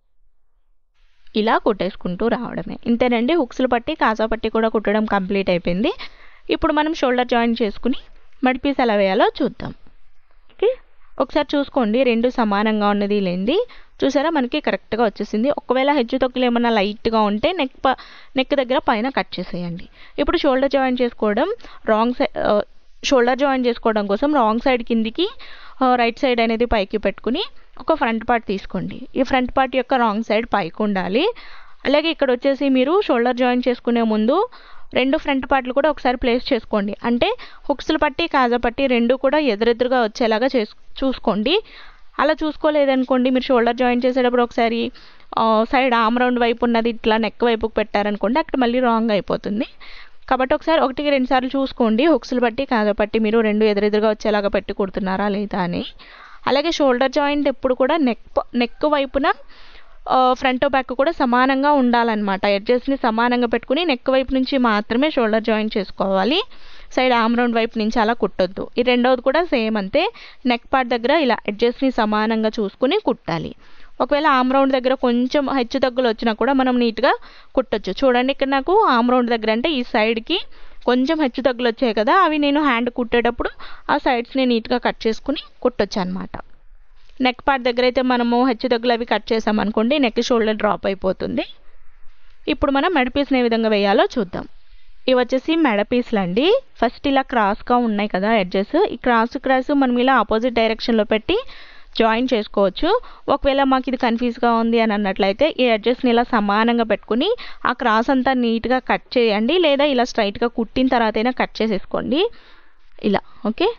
ఇలా కుట్టేసుకుంటూ రావడమే ఇంతేనండి హుక్స్లు పట్టి కాజా పట్టి కూడా కుట్టడం కంప్లీట్ అయిపోయింది ఇప్పుడు మనం షోల్డర్ జాయిన్ చేసుకుని మడిపీస్ ఎలా వేయాలో చూద్దాం ఓకే ఒకసారి చూసుకోండి రెండు సమానంగా ఉన్నది లేనిది చూసారా మనకి కరెక్ట్గా వచ్చేసింది ఒకవేళ హెచ్చు తొక్కులు ఏమన్నా లైట్గా ఉంటే నెక్ ప నెక్ దగ్గర పైన కట్ చేసేయండి ఇప్పుడు షోల్డర్ జాయిన్ చేసుకోవడం రాంగ్ సైడ్ షోల్డర్ జాయిన్ చేసుకోవడం కోసం రాంగ్ సైడ్ కిందికి రైట్ సైడ్ అనేది పైకి పెట్టుకుని ఒక ఫ్రంట్ పార్ట్ తీసుకోండి ఈ ఫ్రంట్ పార్ట్ యొక్క రాంగ్ సైడ్ పైకి ఉండాలి అలాగే ఇక్కడ వచ్చేసి మీరు షోల్డర్ జాయిన్ చేసుకునే ముందు రెండు ఫ్రంట్ పార్ట్లు కూడా ఒకసారి ప్లేస్ చేసుకోండి అంటే హుక్స్లు పట్టి కాజా పట్టి రెండు కూడా ఎదురెదురుగా వచ్చేలాగా చేసు చూసుకోండి అలా చూసుకోలేదనుకోండి మీరు షోల్డర్ జాయిన్ చేసేటప్పుడు ఒకసారి సైడ్ ఆమ్ రౌండ్ వైపు ఉన్నది ఇట్లా నెక్ వైపుకి పెట్టారనుకోండి అక్కడ మళ్ళీ రాంగ్ అయిపోతుంది కాబట్టి ఒకసారి ఒకటికి రెండు సార్లు చూసుకోండి హుక్స్లు బట్టి కాజా పట్టి మీరు రెండు ఎదురెదురుగా వచ్చేలాగా పెట్టి కుడుతున్నారా లేదా అని అలాగే షోల్డర్ జాయింట్ ఎప్పుడు కూడా నెక్ నెక్ వైపున ఫ్రంట్ బ్యాక్ కూడా సమానంగా ఉండాలన్నమాట ఎడ్జెస్ని సమానంగా పెట్టుకుని నెక్ వైపు నుంచి మాత్రమే షోల్డర్ జాయిన్ చేసుకోవాలి సైడ్ ఆమ్ రౌండ్ వైపు నుంచి అలా కుట్టొద్దు ఈ రెండవది కూడా సేమ్ అంతే నెక్ పార్ట్ దగ్గర ఇలా ఎడ్జెస్ని సమానంగా చూసుకుని కుట్టాలి ఒకవేళ ఆమ్ రౌండ్ దగ్గర కొంచెం హెచ్చు తగ్గులు వచ్చినా కూడా మనం నీట్గా కుట్టొచ్చు చూడండి ఇక్కడ నాకు ఆమ్ రౌండ్ దగ్గర అంటే ఈ సైడ్కి కొంచెం హెచ్చు తగ్గులు వచ్చాయి కదా అవి నేను హ్యాండ్ కుట్టేటప్పుడు ఆ సైడ్స్ని నీట్గా కట్ చేసుకుని కుట్టొచ్చు అనమాట నెక్ పార్ట్ దగ్గర అయితే మనము హెచ్చు తగ్గులు అవి కట్ చేసామనుకోండి నెక్ షోల్డర్ డ్రాప్ అయిపోతుంది ఇప్పుడు మనం మెడ పీస్ని ఏ విధంగా వేయాలో చూద్దాం ఇవి వచ్చేసి మెడ పీస్లు అండి ఫస్ట్ ఇలా క్రాస్గా ఉన్నాయి కదా ఎడ్జెస్ ఈ క్రాస్ క్రాస్ మనం ఇలా ఆపోజిట్ డైరెక్షన్లో పెట్టి జాయిన్ చేసుకోవచ్చు ఒకవేళ మాకు ఇది కన్ఫ్యూజ్గా ఉంది అని అన్నట్లయితే ఈ ఎడ్జెస్ని ఇలా సమానంగా పెట్టుకుని ఆ క్రాస్ అంతా నీట్గా కట్ చేయండి లేదా ఇలా స్ట్రైట్గా కుట్టిన తర్వాత అయినా కట్ చేసేసుకోండి ఇలా ఓకే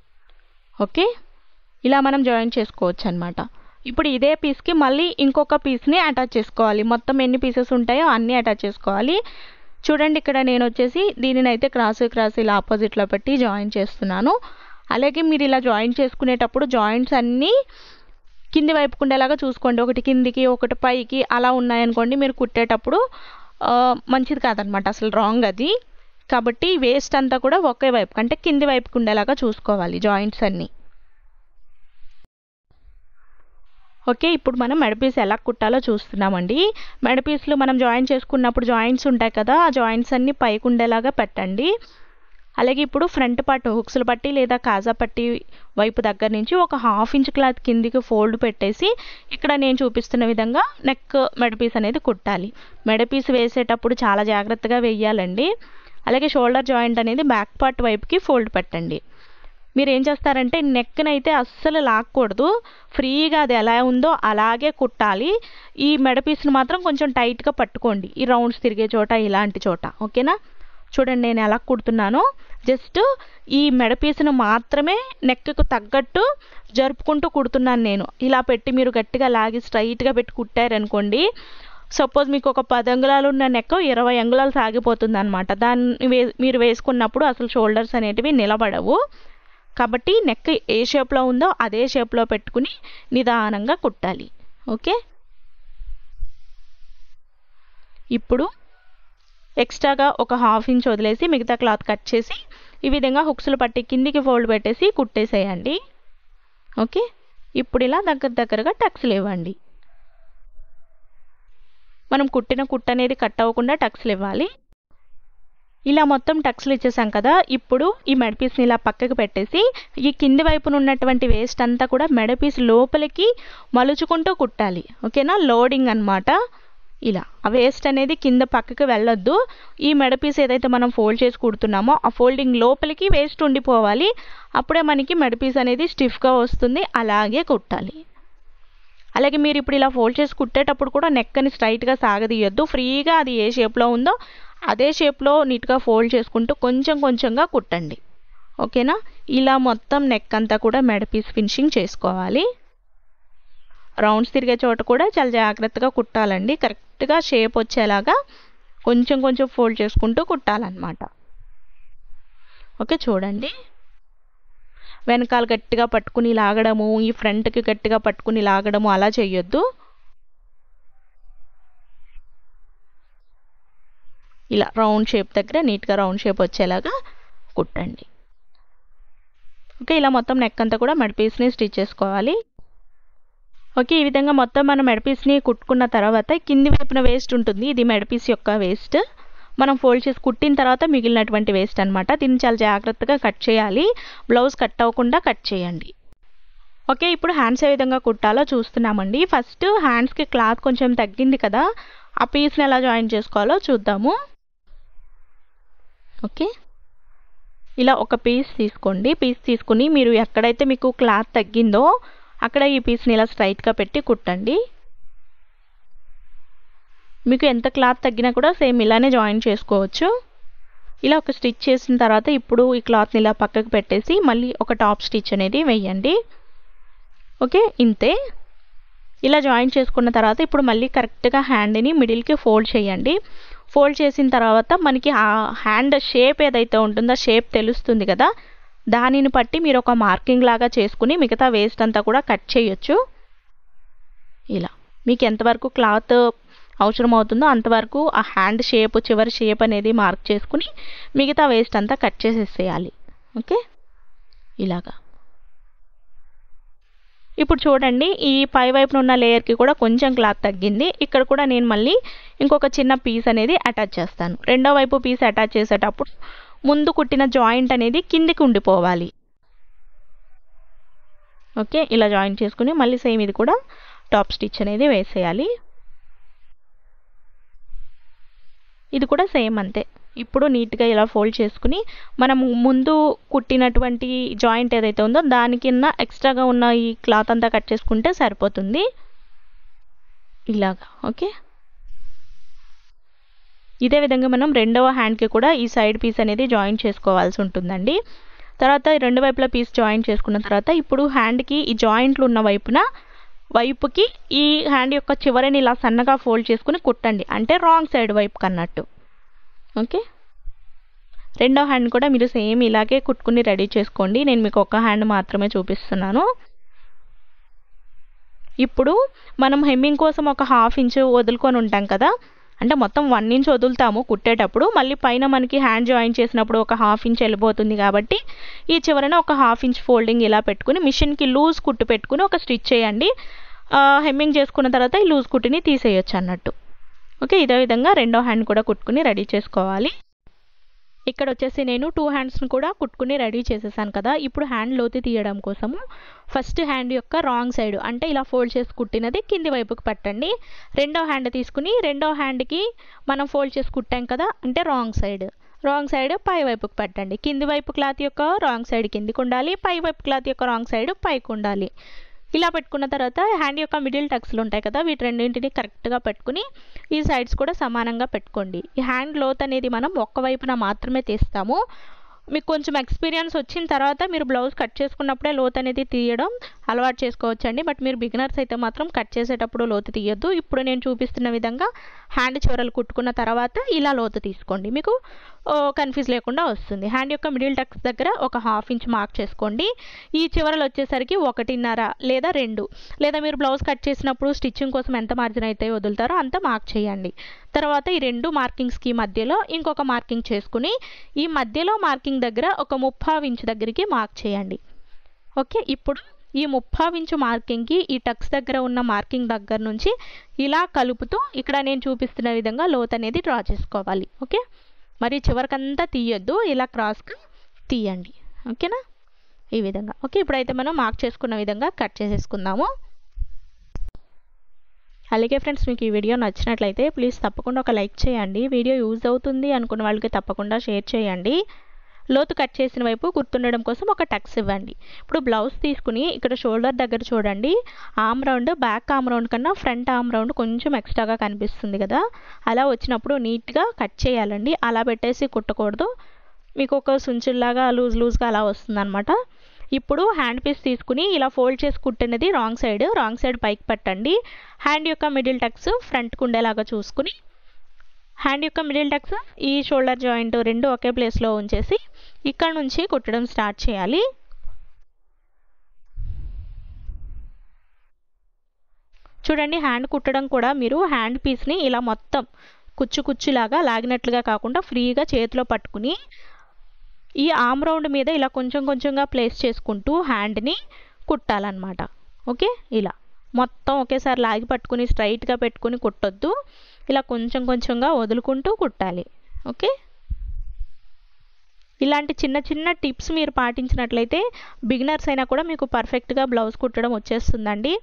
ఓకే ఇలా మనం జాయిన్ చేసుకోవచ్చు అనమాట ఇప్పుడు ఇదే పీస్కి మళ్ళీ ఇంకొక పీస్ని అటాచ్ చేసుకోవాలి మొత్తం ఎన్ని పీసెస్ ఉంటాయో అన్నీ అటాచ్ చేసుకోవాలి చూడండి ఇక్కడ నేను వచ్చేసి దీనిని అయితే క్రాస్ క్రాస్ ఇలా ఆపోజిట్లో పెట్టి జాయిన్ చేస్తున్నాను అలాగే మీరు ఇలా జాయిన్ చేసుకునేటప్పుడు జాయింట్స్ అన్నీ కింది వైపుకు ఉండేలాగా చూసుకోండి ఒకటి కిందికి ఒకటి పైకి అలా ఉన్నాయనుకోండి మీరు కుట్టేటప్పుడు మంచిది కాదనమాట అసలు రాంగ్ అది కాబట్టి వేస్ట్ అంతా కూడా ఒకే వైపు అంటే కింది వైపుకు ఉండేలాగా చూసుకోవాలి జాయింట్స్ అన్నీ ఓకే ఇప్పుడు మనం మెడపీస్ ఎలా కుట్టాలో చూస్తున్నామండి మెడపీస్లు మనం జాయిన్ చేసుకున్నప్పుడు జాయింట్స్ ఉంటాయి కదా ఆ జాయింట్స్ అన్నీ పైకి ఉండేలాగా పెట్టండి అలాగే ఇప్పుడు ఫ్రంట్ పార్ట్ హుక్స్లు పట్టి లేదా కాజా పట్టి వైపు దగ్గర నుంచి ఒక హాఫ్ ఇంచ్ క్లాత్ కిందికి ఫోల్డ్ పెట్టేసి ఇక్కడ నేను చూపిస్తున్న విధంగా నెక్ మెడపీస్ అనేది కుట్టాలి మెడపీస్ వేసేటప్పుడు చాలా జాగ్రత్తగా వేయాలండి అలాగే షోల్డర్ జాయింట్ అనేది బ్యాక్ పార్ట్ వైపుకి ఫోల్డ్ పెట్టండి మీరు ఏం చేస్తారంటే నెక్ని అయితే అస్సలు లాక్కూడదు ఫ్రీగా అది ఎలా ఉందో అలాగే కుట్టాలి ఈ మెడపీస్ని మాత్రం కొంచెం టైట్గా పట్టుకోండి ఈ రౌండ్స్ తిరిగే చోట ఇలాంటి చోట ఓకేనా చూడండి నేను ఎలా కుడుతున్నానో జస్ట్ ఈ మెడపీస్ను మాత్రమే నెక్కు తగ్గట్టు జరుపుకుంటూ కుడుతున్నాను నేను ఇలా పెట్టి మీరు గట్టిగా లాగి స్ట్రైట్గా పెట్టి కుట్టారనుకోండి సపోజ్ మీకు ఒక పది అంగుళాలు ఉన్న నెక్ ఇరవై అంగుళాలు సాగిపోతుంది అనమాట దాన్ని వే మీరు వేసుకున్నప్పుడు అసలు షోల్డర్స్ అనేటివి నిలబడవు కాబట్టి నెక్ ఏ షేప్లో ఉందో అదే షేప్లో పెట్టుకుని నిదానంగా కుట్టాలి ఓకే ఇప్పుడు ఎక్స్ట్రాగా ఒక హాఫ్ ఇంచ్ వదిలేసి మిగతా క్లాత్ కట్ చేసి ఈ విధంగా హుక్స్లు పట్టి కిందికి ఫోల్డ్ పెట్టేసి కుట్టేసేయండి ఓకే ఇప్పుడు ఇలా దగ్గర దగ్గరగా టక్స్లు ఇవ్వండి మనం కుట్టిన కుట్ట అనేది కట్ అవ్వకుండా టక్స్లు ఇవ్వాలి ఇలా మొత్తం టక్స్లు ఇచ్చేసాం కదా ఇప్పుడు ఈ మెడపీస్ని ఇలా పక్కకు పెట్టేసి ఈ కింది వైపున ఉన్నటువంటి వేస్ట్ అంతా కూడా మెడపీస్ లోపలికి మలుచుకుంటూ కుట్టాలి ఓకేనా లోడింగ్ అనమాట ఇలా ఆ వేస్ట్ అనేది కింద పక్కకు వెళ్ళొద్దు ఈ మెడపీస్ ఏదైతే మనం ఫోల్డ్ చేసి కుడుతున్నామో ఆ ఫోల్డింగ్ లోపలికి వేస్ట్ ఉండిపోవాలి అప్పుడే మనకి మెడపీస్ అనేది స్టిఫ్గా వస్తుంది అలాగే కుట్టాలి అలాగే మీరు ఇప్పుడు ఇలా ఫోల్డ్ చేసి కుట్టేటప్పుడు కూడా నెక్కని స్ట్రైట్గా సాగదీయొద్దు ఫ్రీగా అది ఏ షేప్లో ఉందో అదే షేప్లో నీట్గా ఫోల్డ్ చేసుకుంటూ కొంచెం కొంచెంగా కుట్టండి ఓకేనా ఇలా మొత్తం నెక్ అంతా కూడా మెడ పీస్ ఫినిషింగ్ చేసుకోవాలి రౌండ్స్ తిరిగే చోట కూడా చాలా జాగ్రత్తగా కుట్టాలండి కరెక్ట్గా షేప్ వచ్చేలాగా కొంచెం కొంచెం ఫోల్డ్ చేసుకుంటూ కుట్టాలన్నమాట ఓకే చూడండి వెనకాల గట్టిగా పట్టుకుని లాగడము ఈ ఫ్రంట్కి గట్టిగా పట్టుకుని లాగడము అలా చేయొద్దు ఇలా రౌండ్ షేప్ దగ్గర నీట్గా రౌండ్ షేప్ వచ్చేలాగా కుట్టండి ఓకే ఇలా మొత్తం నెక్ అంతా కూడా మెడపీస్ని స్టిచ్ చేసుకోవాలి ఓకే ఈ విధంగా మొత్తం మనం మెడపీస్ని కుట్టుకున్న తర్వాత కింది వైపున వేస్ట్ ఉంటుంది ఇది మెడపీస్ యొక్క వేస్ట్ మనం ఫోల్డ్ చేసి కుట్టిన తర్వాత మిగిలినటువంటి వేస్ట్ అనమాట దీన్ని చాలా జాగ్రత్తగా కట్ చేయాలి బ్లౌజ్ కట్ అవ్వకుండా కట్ చేయండి ఓకే ఇప్పుడు హ్యాండ్స్ ఏ విధంగా కుట్టాలో చూస్తున్నామండి ఫస్ట్ హ్యాండ్స్కి క్లాత్ కొంచెం తగ్గింది కదా ఆ పీస్ని ఎలా జాయిన్ చేసుకోవాలో చూద్దాము ఓకే ఇలా ఒక పీస్ తీసుకోండి పీస్ తీసుకుని మీరు ఎక్కడైతే మీకు క్లాత్ తగ్గిందో అక్కడ ఈ పీస్ని ఇలా స్ట్రైట్గా పెట్టి కుట్టండి మీకు ఎంత క్లాత్ తగ్గినా కూడా సేమ్ ఇలానే జాయిన్ చేసుకోవచ్చు ఇలా ఒక స్టిచ్ చేసిన తర్వాత ఇప్పుడు ఈ క్లాత్ని ఇలా పక్కకు పెట్టేసి మళ్ళీ ఒక టాప్ స్టిచ్ అనేది వేయండి ఓకే ఇంతే ఇలా జాయిన్ చేసుకున్న తర్వాత ఇప్పుడు మళ్ళీ కరెక్ట్గా హ్యాండ్ని మిడిల్కి ఫోల్డ్ చేయండి ఫోల్డ్ చేసిన తర్వాత మనకి ఆ హ్యాండ్ షేప్ ఏదైతే ఉంటుందో షేప్ తెలుస్తుంది కదా దానిని బట్టి మీరు ఒక మార్కింగ్ లాగా చేసుకుని మిగతా వేస్ట్ అంతా కూడా కట్ చేయొచ్చు ఇలా మీకు ఎంతవరకు క్లాత్ అవసరం అవుతుందో అంతవరకు ఆ హ్యాండ్ షేప్ చివరి షేప్ అనేది మార్క్ చేసుకుని మిగతా వేస్ట్ అంతా కట్ చేసేసేయాలి ఓకే ఇలాగా ఇప్పుడు చూడండి ఈ పై వైపున ఉన్న లేయర్కి కూడా కొంచెం క్లాత్ తగ్గింది ఇక్కడ కూడా నేను మళ్ళీ ఇంకొక చిన్న పీస్ అనేది అటాచ్ చేస్తాను రెండో వైపు పీస్ అటాచ్ చేసేటప్పుడు ముందు కుట్టిన జాయింట్ అనేది కిందికి ఉండిపోవాలి ఓకే ఇలా జాయిన్ చేసుకుని మళ్ళీ సేమ్ ఇది కూడా టాప్ స్టిచ్ అనేది వేసేయాలి ఇది కూడా సేమ్ అంతే ఇప్పుడు నీట్గా ఇలా ఫోల్డ్ చేసుకుని మనం ముందు కుట్టినటువంటి జాయింట్ ఏదైతే ఉందో దానికిన్న ఎక్స్ట్రాగా ఉన్న ఈ క్లాత్ అంతా కట్ చేసుకుంటే సరిపోతుంది ఇలాగా ఓకే ఇదే విధంగా మనం రెండవ హ్యాండ్కి కూడా ఈ సైడ్ పీస్ అనేది జాయిన్ చేసుకోవాల్సి ఉంటుందండి తర్వాత ఈ రెండు వైపుల పీస్ జాయిన్ చేసుకున్న తర్వాత ఇప్పుడు హ్యాండ్కి ఈ జాయింట్లు ఉన్న వైపున వైపుకి ఈ హ్యాండ్ యొక్క చివరిని ఇలా సన్నగా ఫోల్డ్ చేసుకుని కుట్టండి అంటే రాంగ్ సైడ్ వైపు కన్నట్టు ఓకే రెండో హ్యాండ్ కూడా మీరు సేమ్ ఇలాగే కుట్టుకుని రెడీ చేసుకోండి నేను మీకు ఒక హ్యాండ్ మాత్రమే చూపిస్తున్నాను ఇప్పుడు మనం హెమ్మింగ్ కోసం ఒక హాఫ్ ఇంచ్ వదులుకొని ఉంటాం కదా అంటే మొత్తం వన్ ఇంచ్ వదులుతాము కుట్టేటప్పుడు మళ్ళీ పైన మనకి హ్యాండ్ జాయిన్ చేసినప్పుడు ఒక హాఫ్ ఇంచ్ వెళ్ళిపోతుంది కాబట్టి ఈ చివరన ఒక హాఫ్ ఇంచ్ ఫోల్డింగ్ ఇలా పెట్టుకుని మిషన్కి లూజ్ కుట్టు పెట్టుకుని ఒక స్టిచ్ చేయండి హెమ్మింగ్ చేసుకున్న తర్వాత ఈ లూజ్ కుట్టుని తీసేయొచ్చు అన్నట్టు ఓకే ఇదే విధంగా రెండో హ్యాండ్ కూడా కుట్టుకుని రెడీ చేసుకోవాలి ఇక్కడ వచ్చేసి నేను టూ హ్యాండ్స్ని కూడా కుట్టుకుని రెడీ చేసేసాను కదా ఇప్పుడు హ్యాండ్ లోతు తీయడం కోసము ఫస్ట్ హ్యాండ్ యొక్క రాంగ్ సైడ్ అంటే ఇలా ఫోల్డ్ చేసి కుట్టినది కింది వైపుకి పెట్టండి రెండో హ్యాండ్ తీసుకుని రెండో హ్యాండ్కి మనం ఫోల్డ్ చేసి కుట్టాం కదా అంటే రాంగ్ సైడ్ రాంగ్ సైడ్ పై వైపుకి పెట్టండి కింది వైపు క్లాత్ యొక్క రాంగ్ సైడ్ కిందికి ఉండాలి పై వైపు క్లాత్ యొక్క రాంగ్ సైడ్ పైకి ఉండాలి ఇలా పెట్టుకున్న తర్వాత హ్యాండ్ యొక్క మిడిల్ టక్స్లు ఉంటాయి కదా వీటి రెండింటిని కరెక్ట్గా పెట్టుకుని ఈ సైడ్స్ కూడా సమానంగా పెట్టుకోండి ఈ హ్యాండ్ లోత్ అనేది మనం ఒక్క వైపున మాత్రమే తీస్తాము మీకు కొంచెం ఎక్స్పీరియన్స్ వచ్చిన తర్వాత మీరు బ్లౌజ్ కట్ చేసుకున్నప్పుడే లోత్ అనేది తీయడం అలవాటు చేసుకోవచ్చండి బట్ మీరు బిగినర్స్ అయితే మాత్రం కట్ చేసేటప్పుడు లోతు తీయొద్దు ఇప్పుడు నేను చూపిస్తున్న విధంగా హ్యాండ్ చివరలు కుట్టుకున్న తర్వాత ఇలా లోతు తీసుకోండి మీకు కన్ఫ్యూజ్ లేకుండా వస్తుంది హ్యాండ్ యొక్క మిడిల్ టక్స్ దగ్గర ఒక హాఫ్ ఇంచ్ మార్క్ చేసుకోండి ఈ చివరలు వచ్చేసరికి ఒకటిన్నర లేదా రెండు లేదా మీరు బ్లౌజ్ కట్ చేసినప్పుడు స్టిచ్చింగ్ కోసం ఎంత మార్జిన్ అయితే వదులుతారో అంత మార్క్ చేయండి తర్వాత ఈ రెండు మార్కింగ్స్కి మధ్యలో ఇంకొక మార్కింగ్ చేసుకుని ఈ మధ్యలో మార్కింగ్ దగ్గర ఒక ముప్పావు ఇంచ్ దగ్గరికి మార్క్ చేయండి ఓకే ఇప్పుడు ఈ ముప్పావు ఇంచు మార్కింగ్కి ఈ టక్స్ దగ్గర ఉన్న మార్కింగ్ దగ్గర నుంచి ఇలా కలుపుతూ ఇక్కడ నేను చూపిస్తున్న విధంగా లోత్ అనేది డ్రా చేసుకోవాలి ఓకే మరి చివరికంతా తీయొద్దు ఇలా క్రాస్గా తీయండి ఓకేనా ఈ విధంగా ఓకే ఇప్పుడైతే మనం మార్క్ చేసుకున్న విధంగా కట్ చేసేసుకుందాము అలాగే ఫ్రెండ్స్ మీకు ఈ వీడియో నచ్చినట్లయితే ప్లీజ్ తప్పకుండా ఒక లైక్ చేయండి వీడియో యూజ్ అవుతుంది అనుకున్న వాళ్ళకి తప్పకుండా షేర్ చేయండి లోతు కట్ చేసిన వైపు గుర్తుండడం కోసం ఒక టక్స్ ఇవ్వండి ఇప్పుడు బ్లౌజ్ తీసుకుని ఇక్కడ షోల్డర్ దగ్గర చూడండి arm round back arm round కన్నా ఫ్రంట్ ఆమ్ రౌండ్ కొంచెం ఎక్స్ట్రాగా కనిపిస్తుంది కదా అలా వచ్చినప్పుడు నీట్గా కట్ చేయాలండి అలా పెట్టేసి కుట్టకూడదు మీకు ఒక సుంచుల్లాగా లూజ్ లూజ్గా అలా వస్తుందన్నమాట ఇప్పుడు హ్యాండ్ పీస్ తీసుకుని ఇలా ఫోల్డ్ చేసి కుట్టినది రాంగ్ సైడ్ రాంగ్ సైడ్ పైకి పెట్టండి హ్యాండ్ యొక్క మిడిల్ టక్స్ ఫ్రంట్కి ఉండేలాగా చూసుకుని హ్యాండ్ యొక్క మిడిల్ టక్స్ ఈ షోల్డర్ జాయింట్ రెండు ఒకే ప్లేస్లో ఉంచేసి ఇక్కడ నుంచి కుట్టడం స్టార్ట్ చేయాలి చూడండి హ్యాండ్ కుట్టడం కూడా మీరు హ్యాండ్ పీస్ని ఇలా మొత్తం కుచ్చు కుచ్చులాగా లాగినట్లుగా కాకుండా ఫ్రీగా చేతిలో పట్టుకుని ఈ ఆమ్ రౌండ్ మీద ఇలా కొంచెం కొంచెంగా ప్లేస్ చేసుకుంటూ హ్యాండ్ని కుట్టాలన్నమాట ఓకే ఇలా మొత్తం ఒకేసారి లాగి పట్టుకుని స్ట్రైట్గా పెట్టుకుని కుట్టొద్దు ఇలా కొంచెం కొంచెంగా వదులుకుంటూ కుట్టాలి ఓకే ఇలాంటి చిన్న చిన్న టిప్స్ మీరు పాటించినట్లయితే బిగినర్స్ అయినా కూడా మీకు పర్ఫెక్ట్గా బ్లౌజ్ కుట్టడం వచ్చేస్తుందండి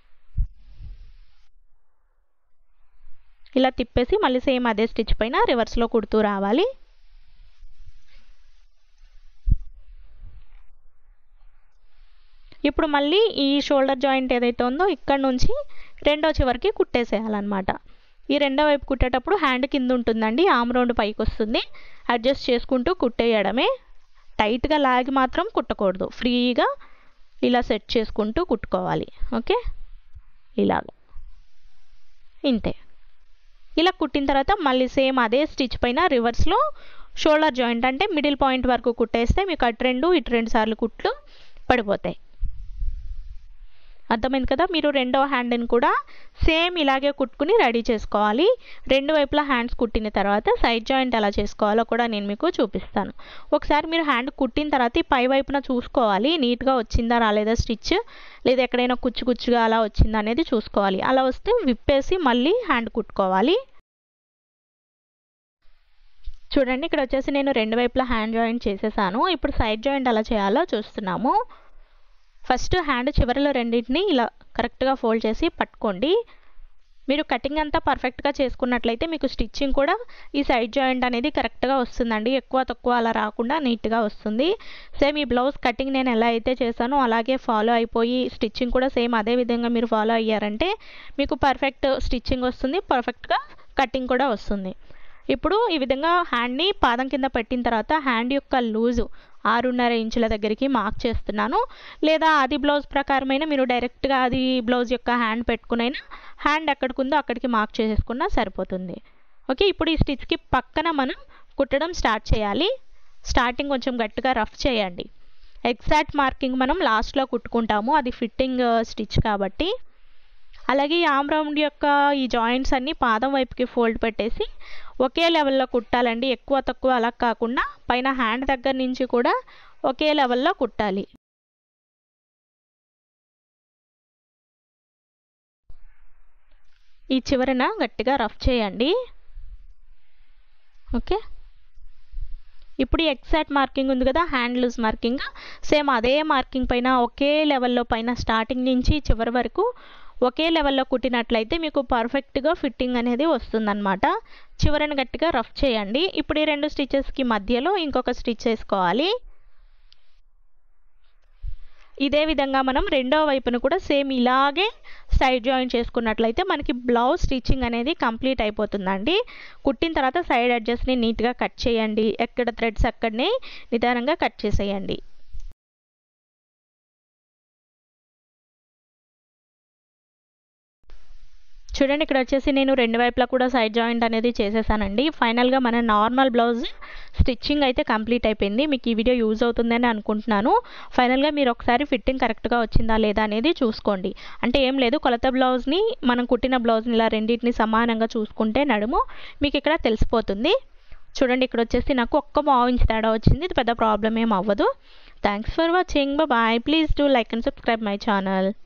ఇలా తిప్పేసి మళ్ళీ సేమ్ అదే స్టిచ్ పైన రివర్స్లో కుడుతూ రావాలి ఇప్పుడు మళ్ళీ ఈ షోల్డర్ జాయింట్ ఏదైతే ఉందో ఇక్కడ నుంచి రెండో చివరికి కుట్టేసేయాలన్నమాట ఈ రెండో వైపు కుట్టేటప్పుడు హ్యాండ్ కింద ఉంటుందండి ఆమ్ రౌండ్ పైకి వస్తుంది అడ్జస్ట్ చేసుకుంటూ కుట్టేయడమే టైట్గా లాగి మాత్రం కుట్టకూడదు ఫ్రీగా ఇలా సెట్ చేసుకుంటూ కుట్టుకోవాలి ఓకే ఇలాగ ఇంతే ఇలా కుట్టిన తర్వాత మళ్ళీ సేమ్ అదే స్టిచ్ పైన రివర్స్లో షోల్డర్ జాయింట్ అంటే మిడిల్ పాయింట్ వరకు కుట్టేస్తే మీకు అటు రెండు ఇటు రెండు సార్లు కుట్లు పడిపోతాయి అర్థమైంది కదా మీరు రెండో హ్యాండ్ని కూడా సేమ్ ఇలాగే కుట్టుకుని రెడీ చేసుకోవాలి రెండు వైపులా హ్యాండ్స్ కుట్టిన తర్వాత సైడ్ జాయింట్ ఎలా చేసుకోవాలో కూడా నేను మీకు చూపిస్తాను ఒకసారి మీరు హ్యాండ్ కుట్టిన తర్వాత ఈ పై వైపున చూసుకోవాలి నీట్గా వచ్చిందా రాలేదా స్టిచ్ లేదా ఎక్కడైనా కుచ్చు కుచ్చుగా అలా వచ్చిందా అనేది చూసుకోవాలి అలా వస్తే విప్పేసి మళ్ళీ హ్యాండ్ కుట్టుకోవాలి చూడండి ఇక్కడ వచ్చేసి నేను రెండు వైపులా హ్యాండ్ జాయింట్ చేసేసాను ఇప్పుడు సైడ్ జాయింట్ ఎలా చేయాలో చూస్తున్నాము ఫస్ట్ హ్యాండ్ చివరిలో రెండింటిని ఇలా కరెక్ట్గా ఫోల్డ్ చేసి పట్టుకోండి మీరు కటింగ్ అంతా పర్ఫెక్ట్గా చేసుకున్నట్లయితే మీకు స్టిచ్చింగ్ కూడా ఈ సైడ్ జాయింట్ అనేది కరెక్ట్గా వస్తుందండి ఎక్కువ తక్కువ అలా రాకుండా నీట్గా వస్తుంది సేమ్ ఈ బ్లౌజ్ కటింగ్ నేను ఎలా అయితే చేశానో అలాగే ఫాలో అయిపోయి స్టిచ్చింగ్ కూడా సేమ్ అదే విధంగా మీరు ఫాలో అయ్యారంటే మీకు పర్ఫెక్ట్ స్టిచ్చింగ్ వస్తుంది పర్ఫెక్ట్గా కటింగ్ కూడా వస్తుంది ఇప్పుడు ఈ విధంగా హ్యాండ్ని పాదం కింద పెట్టిన తర్వాత హ్యాండ్ యొక్క లూజు ఆరున్నర ఇంచుల దగ్గరికి మార్క్ చేస్తున్నాను లేదా అది బ్లౌజ్ ప్రకారమైన మీరు డైరెక్ట్గా అది బ్లౌజ్ యొక్క హ్యాండ్ పెట్టుకునైనా హ్యాండ్ ఎక్కడికి ఉందో అక్కడికి మార్క్ చేసేసుకున్నా సరిపోతుంది ఓకే ఇప్పుడు ఈ స్టిచ్కి పక్కన మనం కుట్టడం స్టార్ట్ చేయాలి స్టార్టింగ్ కొంచెం గట్టిగా రఫ్ చేయండి ఎగ్జాక్ట్ మార్కింగ్ మనం లాస్ట్లో కుట్టుకుంటాము అది ఫిట్టింగ్ స్టిచ్ కాబట్టి అలాగే ఈ ఆమ్ రౌండ్ యొక్క ఈ జాయింట్స్ అన్నీ పాదం వైపుకి ఫోల్డ్ పెట్టేసి ఒకే లెవెల్లో కుట్టాలండి ఎక్కువ తక్కువ అలా కాకుండా పైన హ్యాండ్ దగ్గర నుంచి కూడా ఒకే లెవెల్లో కుట్టాలి ఈ చివరన గట్టిగా రఫ్ చేయండి ఓకే ఇప్పుడు ఈ ఎగ్జాక్ట్ మార్కింగ్ ఉంది కదా హ్యాండ్ లూజ్ మార్కింగ్ సేమ్ అదే మార్కింగ్ పైన ఒకే లెవెల్లో పైన స్టార్టింగ్ నుంచి చివరి వరకు ఒకే లెవెల్లో కుట్టినట్లయితే మీకు పర్ఫెక్ట్గా ఫిట్టింగ్ అనేది వస్తుందన్నమాట చివరని గట్టిగా రఫ్ చేయండి ఇప్పుడు ఈ రెండు స్టిచెస్కి మధ్యలో ఇంకొక స్టిచ్ వేసుకోవాలి ఇదే విధంగా మనం రెండో వైపును కూడా సేమ్ ఇలాగే సైడ్ జాయిన్ చేసుకున్నట్లయితే మనకి బ్లౌజ్ స్టిచ్చింగ్ అనేది కంప్లీట్ అయిపోతుందండి కుట్టిన తర్వాత సైడ్ అడ్జస్ట్ని నీట్గా కట్ చేయండి ఎక్కడ థ్రెడ్స్ అక్కడనే నిదానంగా కట్ చేసేయండి చూడండి ఇక్కడ వచ్చేసి నేను రెండు వైపులా కూడా సైడ్ జాయింట్ అనేది చేసేసానండి ఫైనల్గా మన నార్మల్ బ్లౌజ్ స్టిచ్చింగ్ అయితే కంప్లీట్ అయిపోయింది మీకు ఈ వీడియో యూజ్ అవుతుందని అనుకుంటున్నాను ఫైనల్గా మీరు ఒకసారి ఫిట్టింగ్ కరెక్ట్గా వచ్చిందా లేదా అనేది చూసుకోండి అంటే ఏం లేదు కొలత బ్లౌజ్ని మనం కుట్టిన బ్లౌజ్ని ఇలా రెండింటిని సమానంగా చూసుకుంటే నడుము మీకు ఇక్కడ తెలిసిపోతుంది చూడండి ఇక్కడ వచ్చేసి నాకు ఒక్క బావు ఇంచ్ తేడా వచ్చింది ఇది పెద్ద ప్రాబ్లం ఏం అవ్వదు thanks for watching bye please do like and subscribe my channel